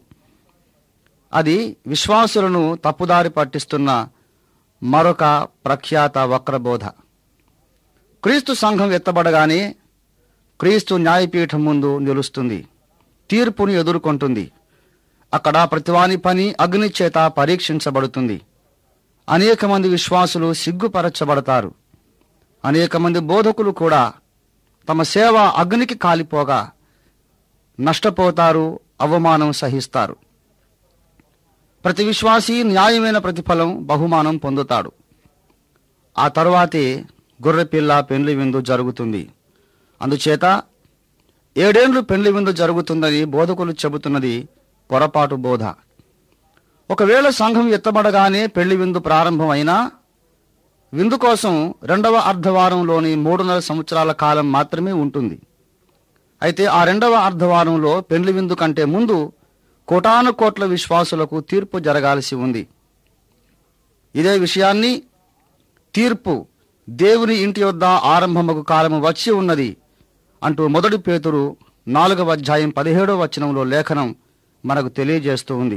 అది విశ్వాసులను తప్పుదారి పట్టిస్తున్న మరొక ప్రఖ్యాత వక్రబోధ క్రీస్తు సంఘం ఎత్తబడగానే క్రీస్తు న్యాయపీఠం ముందు నిలుస్తుంది తీర్పుని ఎదుర్కొంటుంది అక్కడ ప్రతివాని పని అగ్ని చేత పరీక్షించబడుతుంది అనేక మంది విశ్వాసులు సిగ్గుపరచబడతారు అనేక మంది బోధకులు కూడా తమ సేవ అగ్నికి కాలిపోగా నష్టపోతారు అవమానం సహిస్తారు ప్రతి విశ్వాసి న్యాయమైన ప్రతిఫలం బహుమానం పొందుతాడు ఆ తరువాతే గొర్రెపిల్ల పెండ్లి విందు జరుగుతుంది అందుచేత ఏడేండ్లు పెండ్లి విందు జరుగుతుందని బోధకులు చెబుతున్నది పొరపాటు బోధ ఒకవేళ సంఘం ఎత్తబడగానే పెళ్లి విందు ప్రారంభమైనా విందు కోసం రెండవ అర్ధవారంలోని మూడున్నర సంవత్సరాల కాలం మాత్రమే ఉంటుంది అయితే ఆ రెండవ అర్ధవారంలో పెండ్లి విందు కంటే ముందు కోటాను కోట్ల విశ్వాసులకు తీర్పు జరగాల్సి ఉంది ఇదే విషయాన్ని తీర్పు దేవుని ఇంటి వద్ద ఆరంభముకు కాలము వచ్చి ఉన్నది అంటూ మొదటి పేతురు నాలుగవ అధ్యాయం పదిహేడవ వచనంలో లేఖనం మనకు తెలియజేస్తూ ఉంది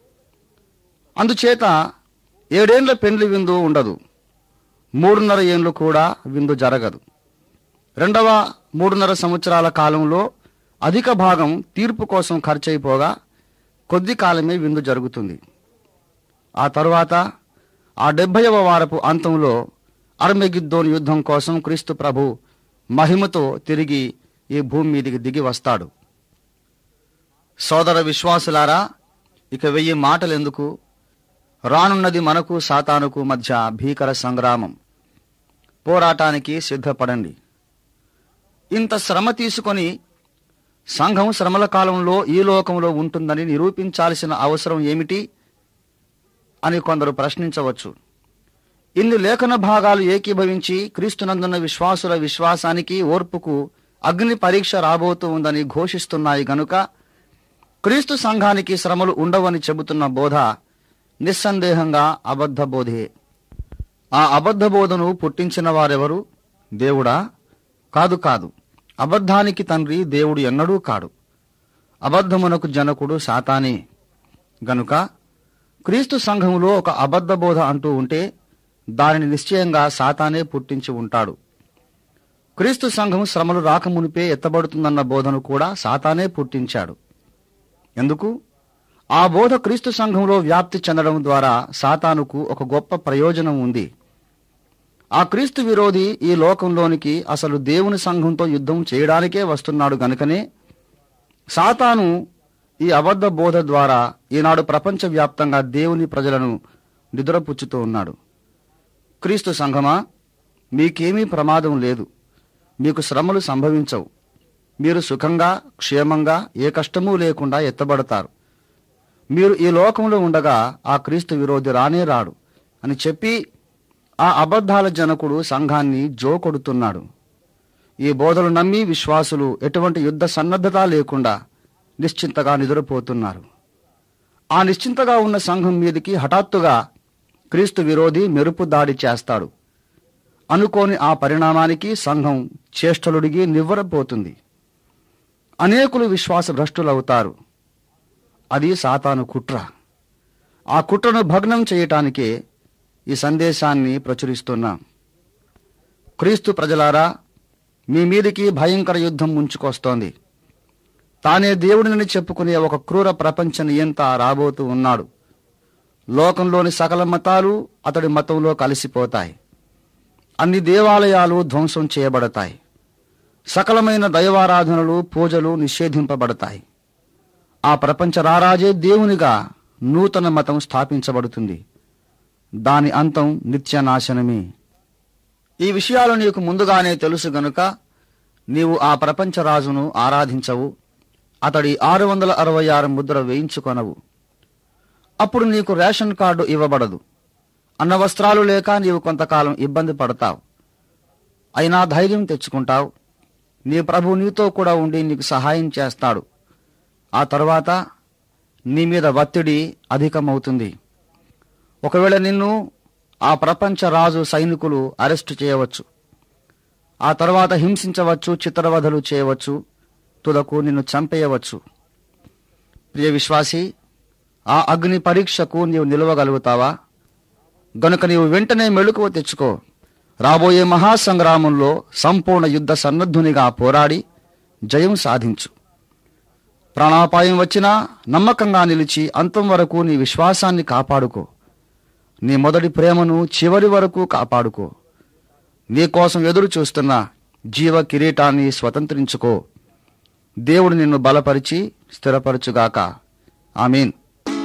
అందుచేత ఏడేండ్ల పెండ్లి విందు ఉండదు మూడున్నర ఏండ్లు కూడా విందు జరగదు రెండవ మూడున్నర సంవత్సరాల కాలంలో అధిక భాగం తీర్పు కోసం ఖర్చయిపోగా కొద్ది కాలమే విందు జరుగుతుంది ఆ తరువాత ఆ డెబ్భైవ వారపు అంతంలో అర్మెగిద్దోన్ యుద్ధం కోసం క్రీస్తు ప్రభు మహిమతో తిరిగి ఈ భూమి మీదికి దిగి వస్తాడు సోదర విశ్వాసులారా ఇక వెయ్యి మాటలెందుకు రానున్నది మనకు సాతానుకు మధ్య భీకర సంగ్రామం పోరాటానికి సిద్ధపడండి ఇంత శ్రమ తీసుకొని సంఘం శ్రమల కాలంలో ఈ లోకంలో ఉంటుందని నిరూపించాల్సిన అవసరం ఏమిటి అని కొందరు ప్రశ్నించవచ్చు ఇన్ని లేఖన భాగాలు ఏకీభవించి క్రీస్తునందున్న విశ్వాసుల విశ్వాసానికి ఓర్పుకు అగ్ని పరీక్ష రాబోతూ ఉందని ఘోషిస్తున్నాయి గనుక క్రీస్తు సంఘానికి శ్రమలు ఉండవని చెబుతున్న బోధ నిస్సందేహంగా అబద్ధ బోధే ఆ అబద్ధ బోధను పుట్టించిన వారెవరు దేవుడా కాదు కాదు అబద్ధానికి తండ్రి దేవుడు ఎన్నడూ కాడు అబద్ధమునకు జనకుడు సాతానే గనుక క్రీస్తు సంఘములో ఒక అబద్ధ బోధ అంటూ ఉంటే దానిని నిశ్చయంగా సాతానే పుట్టించి ఉంటాడు క్రీస్తు సంఘం శ్రమలు రాకమునిపే ఎత్తబడుతుందన్న బోధను కూడా సాతానే పుట్టించాడు ఎందుకు ఆ బోధ క్రీస్తు సంఘంలో వ్యాప్తి చెందడం ద్వారా సాతానుకు ఒక గొప్ప ప్రయోజనం ఉంది ఆ క్రీస్తు విరోధి ఈ లోకంలోనికి అసలు దేవుని సంఘంతో యుద్ధం చేయడానికే వస్తున్నాడు గనుకనే సాతాను ఈ అబద్ధ బోధ ద్వారా ఈనాడు ప్రపంచవ్యాప్తంగా దేవుని ప్రజలను నిద్రపుచ్చుతూ ఉన్నాడు క్రీస్తు సంఘమా మీకేమీ ప్రమాదం లేదు మీకు శ్రమలు సంభవించవు మీరు సుఖంగా క్షేమంగా ఏ కష్టమూ లేకుండా ఎత్తబడతారు మీరు ఈ లోకంలో ఉండగా ఆ క్రీస్తు విరోధి రానే రాడు అని చెప్పి ఆ అబద్ధాల జనకుడు సంఘాన్ని జోకొడుతున్నాడు ఈ బోధలు నమ్మి విశ్వాసులు ఎటువంటి యుద్ధ సన్నద్ధత లేకుండా నిశ్చింతగా నిద్రపోతున్నారు ఆ నిశ్చింతగా ఉన్న సంఘం మీదికి హఠాత్తుగా క్రీస్తు విరోధి మెరుపు దాడి చేస్తాడు అనుకోని ఆ పరిణామానికి సంఘం చేష్టలుడిగి నివ్వరపోతుంది అనేకులు విశ్వాస భ్రష్టులవుతారు అది సాతాను కుట్ర ఆ కుట్రను భగ్నం చేయటానికే ఈ సందేశాన్ని ప్రచురిస్తున్నాం క్రీస్తు ప్రజలారా మీ మీదికి భయంకర యుద్ధం ముంచుకొస్తోంది తానే దేవుడిని చెప్పుకునే ఒక క్రూర ప్రపంచ నియంత రాబోతూ ఉన్నాడు లోకంలోని సకల మతాలు అతడి మతంలో కలిసిపోతాయి అన్ని దేవాలయాలు ధ్వంసం చేయబడతాయి సకలమైన దైవారాధనలు పూజలు నిషేధింపబడతాయి ఆ ప్రపంచ రారాజే దేవునిగా నూతన మతం స్థాపించబడుతుంది దాని అంతం నిత్య నాశనమే ఈ విషయాలు నీకు ముందుగానే తెలుసు గనుక నీవు ఆ ప్రపంచ రాజును ఆరాధించవు అతడి ఆరు వందల అరవై ఆరు ముద్ర వేయించుకొనవు అప్పుడు నీకు రేషన్ కార్డు ఇవ్వబడదు అన్న వస్త్రాలు లేక నీవు కొంతకాలం ఇబ్బంది పడతావు అయినా ధైర్యం తెచ్చుకుంటావు నీ ప్రభు నీతో కూడా ఉండి నీకు సహాయం చేస్తాడు ఆ తర్వాత నీ మీద ఒత్తిడి అధికమవుతుంది ఒకవేళ నిన్ను ఆ ప్రపంచ రాజు సైనికులు అరెస్టు చేయవచ్చు ఆ తర్వాత హింసించవచ్చు చిత్రవధలు చేయవచ్చు తుదకు నిన్ను చంపేయవచ్చు ప్రియ విశ్వాసి ఆ అగ్ని పరీక్షకు నీవు నిలవగలుగుతావా గనుక నీవు వెంటనే మెళుకువ తెచ్చుకో రాబోయే మహాసంగ్రామంలో సంపూర్ణ యుద్ధ సన్నద్ధునిగా పోరాడి జయం సాధించు ప్రాణాపాయం వచ్చినా నమ్మకంగా నిలిచి అంతం వరకు నీ విశ్వాసాన్ని కాపాడుకో నీ మొదటి ప్రేమను చివరి వరకు కాపాడుకో నీ కోసం ఎదురు చూస్తున్న జీవ కిరీటాన్ని స్వతంత్రించుకో దేవుడు నిన్ను బలపరిచి స్థిరపరచుగాక ఆమీన్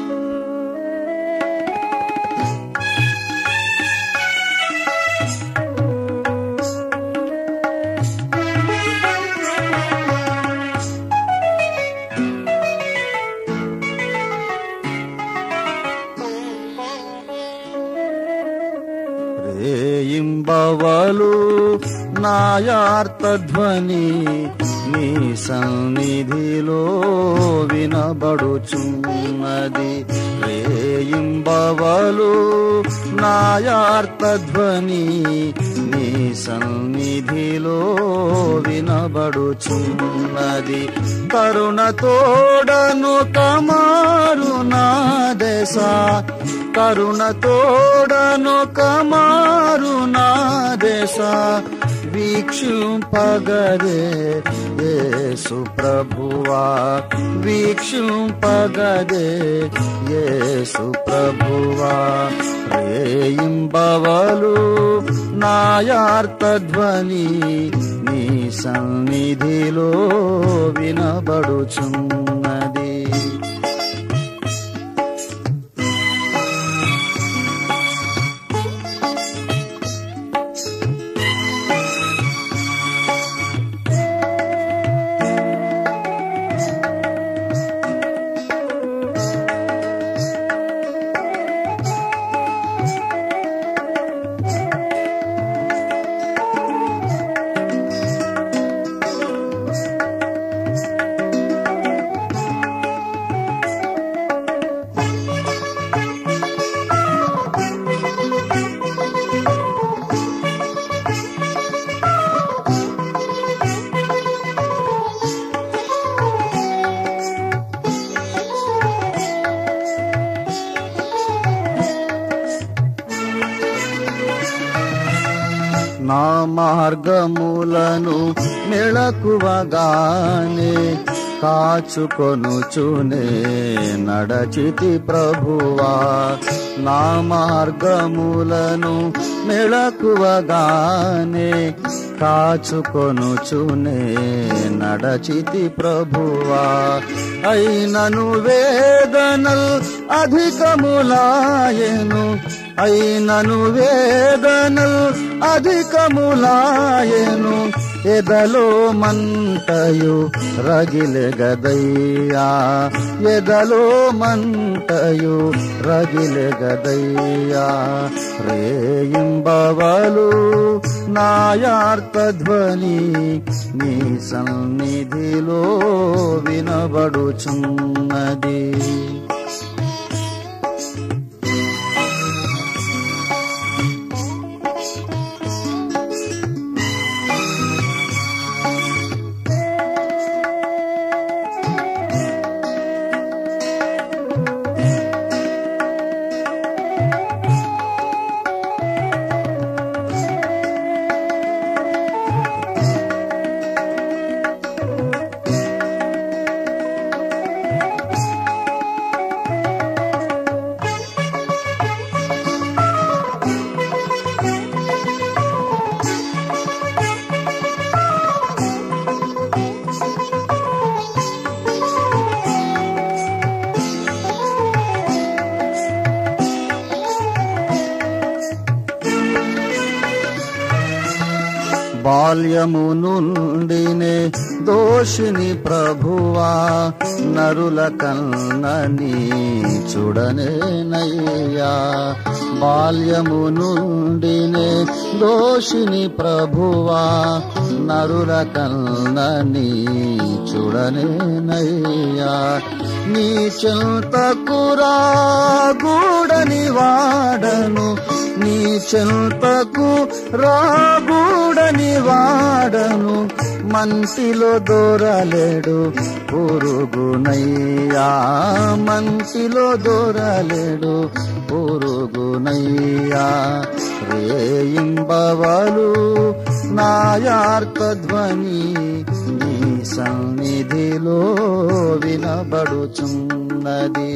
రేయింబవలు నాయార్తధ్వని నీ సన్నిధిలో వినబడుచున్నది రేయింబవలు నాయార్తధ్వని నీ సన్నిధిలో వినబడుచున్నది కరుణ తోడను కమారు నా దశ కరుణ తోడను కమారు నా దేశ వీక్షింపగదే యేసు ప్రభువా వీక్షింపగదే యేసు ప్రభువా రేయింబవలు నాయార్తధ్వని నీ సన్నిధిలో వినబడుచున్నది నా మార్గములను మెళకువగానే కాచుకొనుచునే నడచితి ప్రభువా నా మార్గములను మెళకువగానే కాచుకొనుచునే నడచితి ప్రభువా అయినను వేదనల్ అధికములాయను అయినను వేదనల్ అధికములాయను ఎదలో మంటయు రగిలెగదయ్యా ఎదలో మంటయు రగిలెగదయ్యా రేయింబవలు నాయార్తధ్వని నీ సన్నిధిలో వినబడుచున్నది బాల్యము నుండినే దోషిని ప్రభువా నరుల కన్నని చూడనేనయ్యా బాల్యము నుండినే దోషిని ప్రభువా నరుల కన్నని చూడనేనయ్యా నీ చెంతకురా గూడని వాడను నీ చెంతకు రాగూడని వాడను మంటిలో దూరలేడు పురుగునయ్యా మంటిలో దూరలేడు పురుగునయ్యా రేయింబవలు నాయార్త ధ్వని నీ సన్నిధిలో వినబడుచున్నది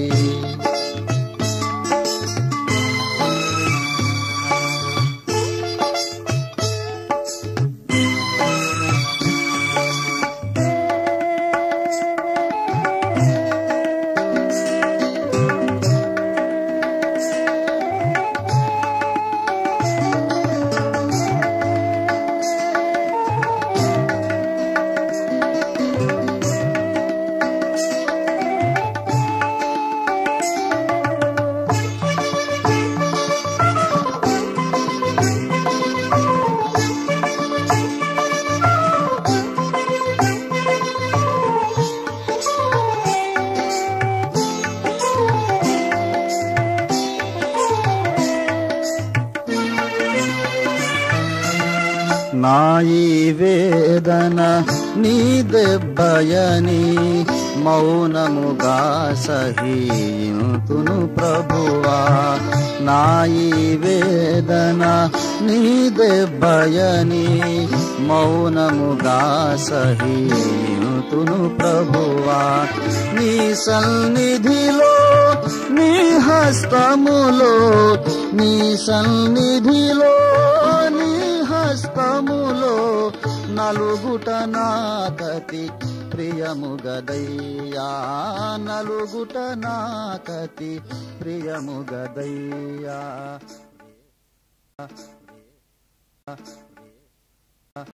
నా ఈ వేదన నీ దెబ్బయని మౌనముగా సహింతును ప్రభువా నా ఈ వేదన నీ దెబ్బయని మౌనముగా సహింతును ప్రభువా నీ సన్నిధిలో నీ హస్తములో నీ సన్నిధిలో నీ హస్తములో నలుగుట నాకతి ప్రియముగదయ్యా నలుగుట నాకతి ప్రియముగదయ్యా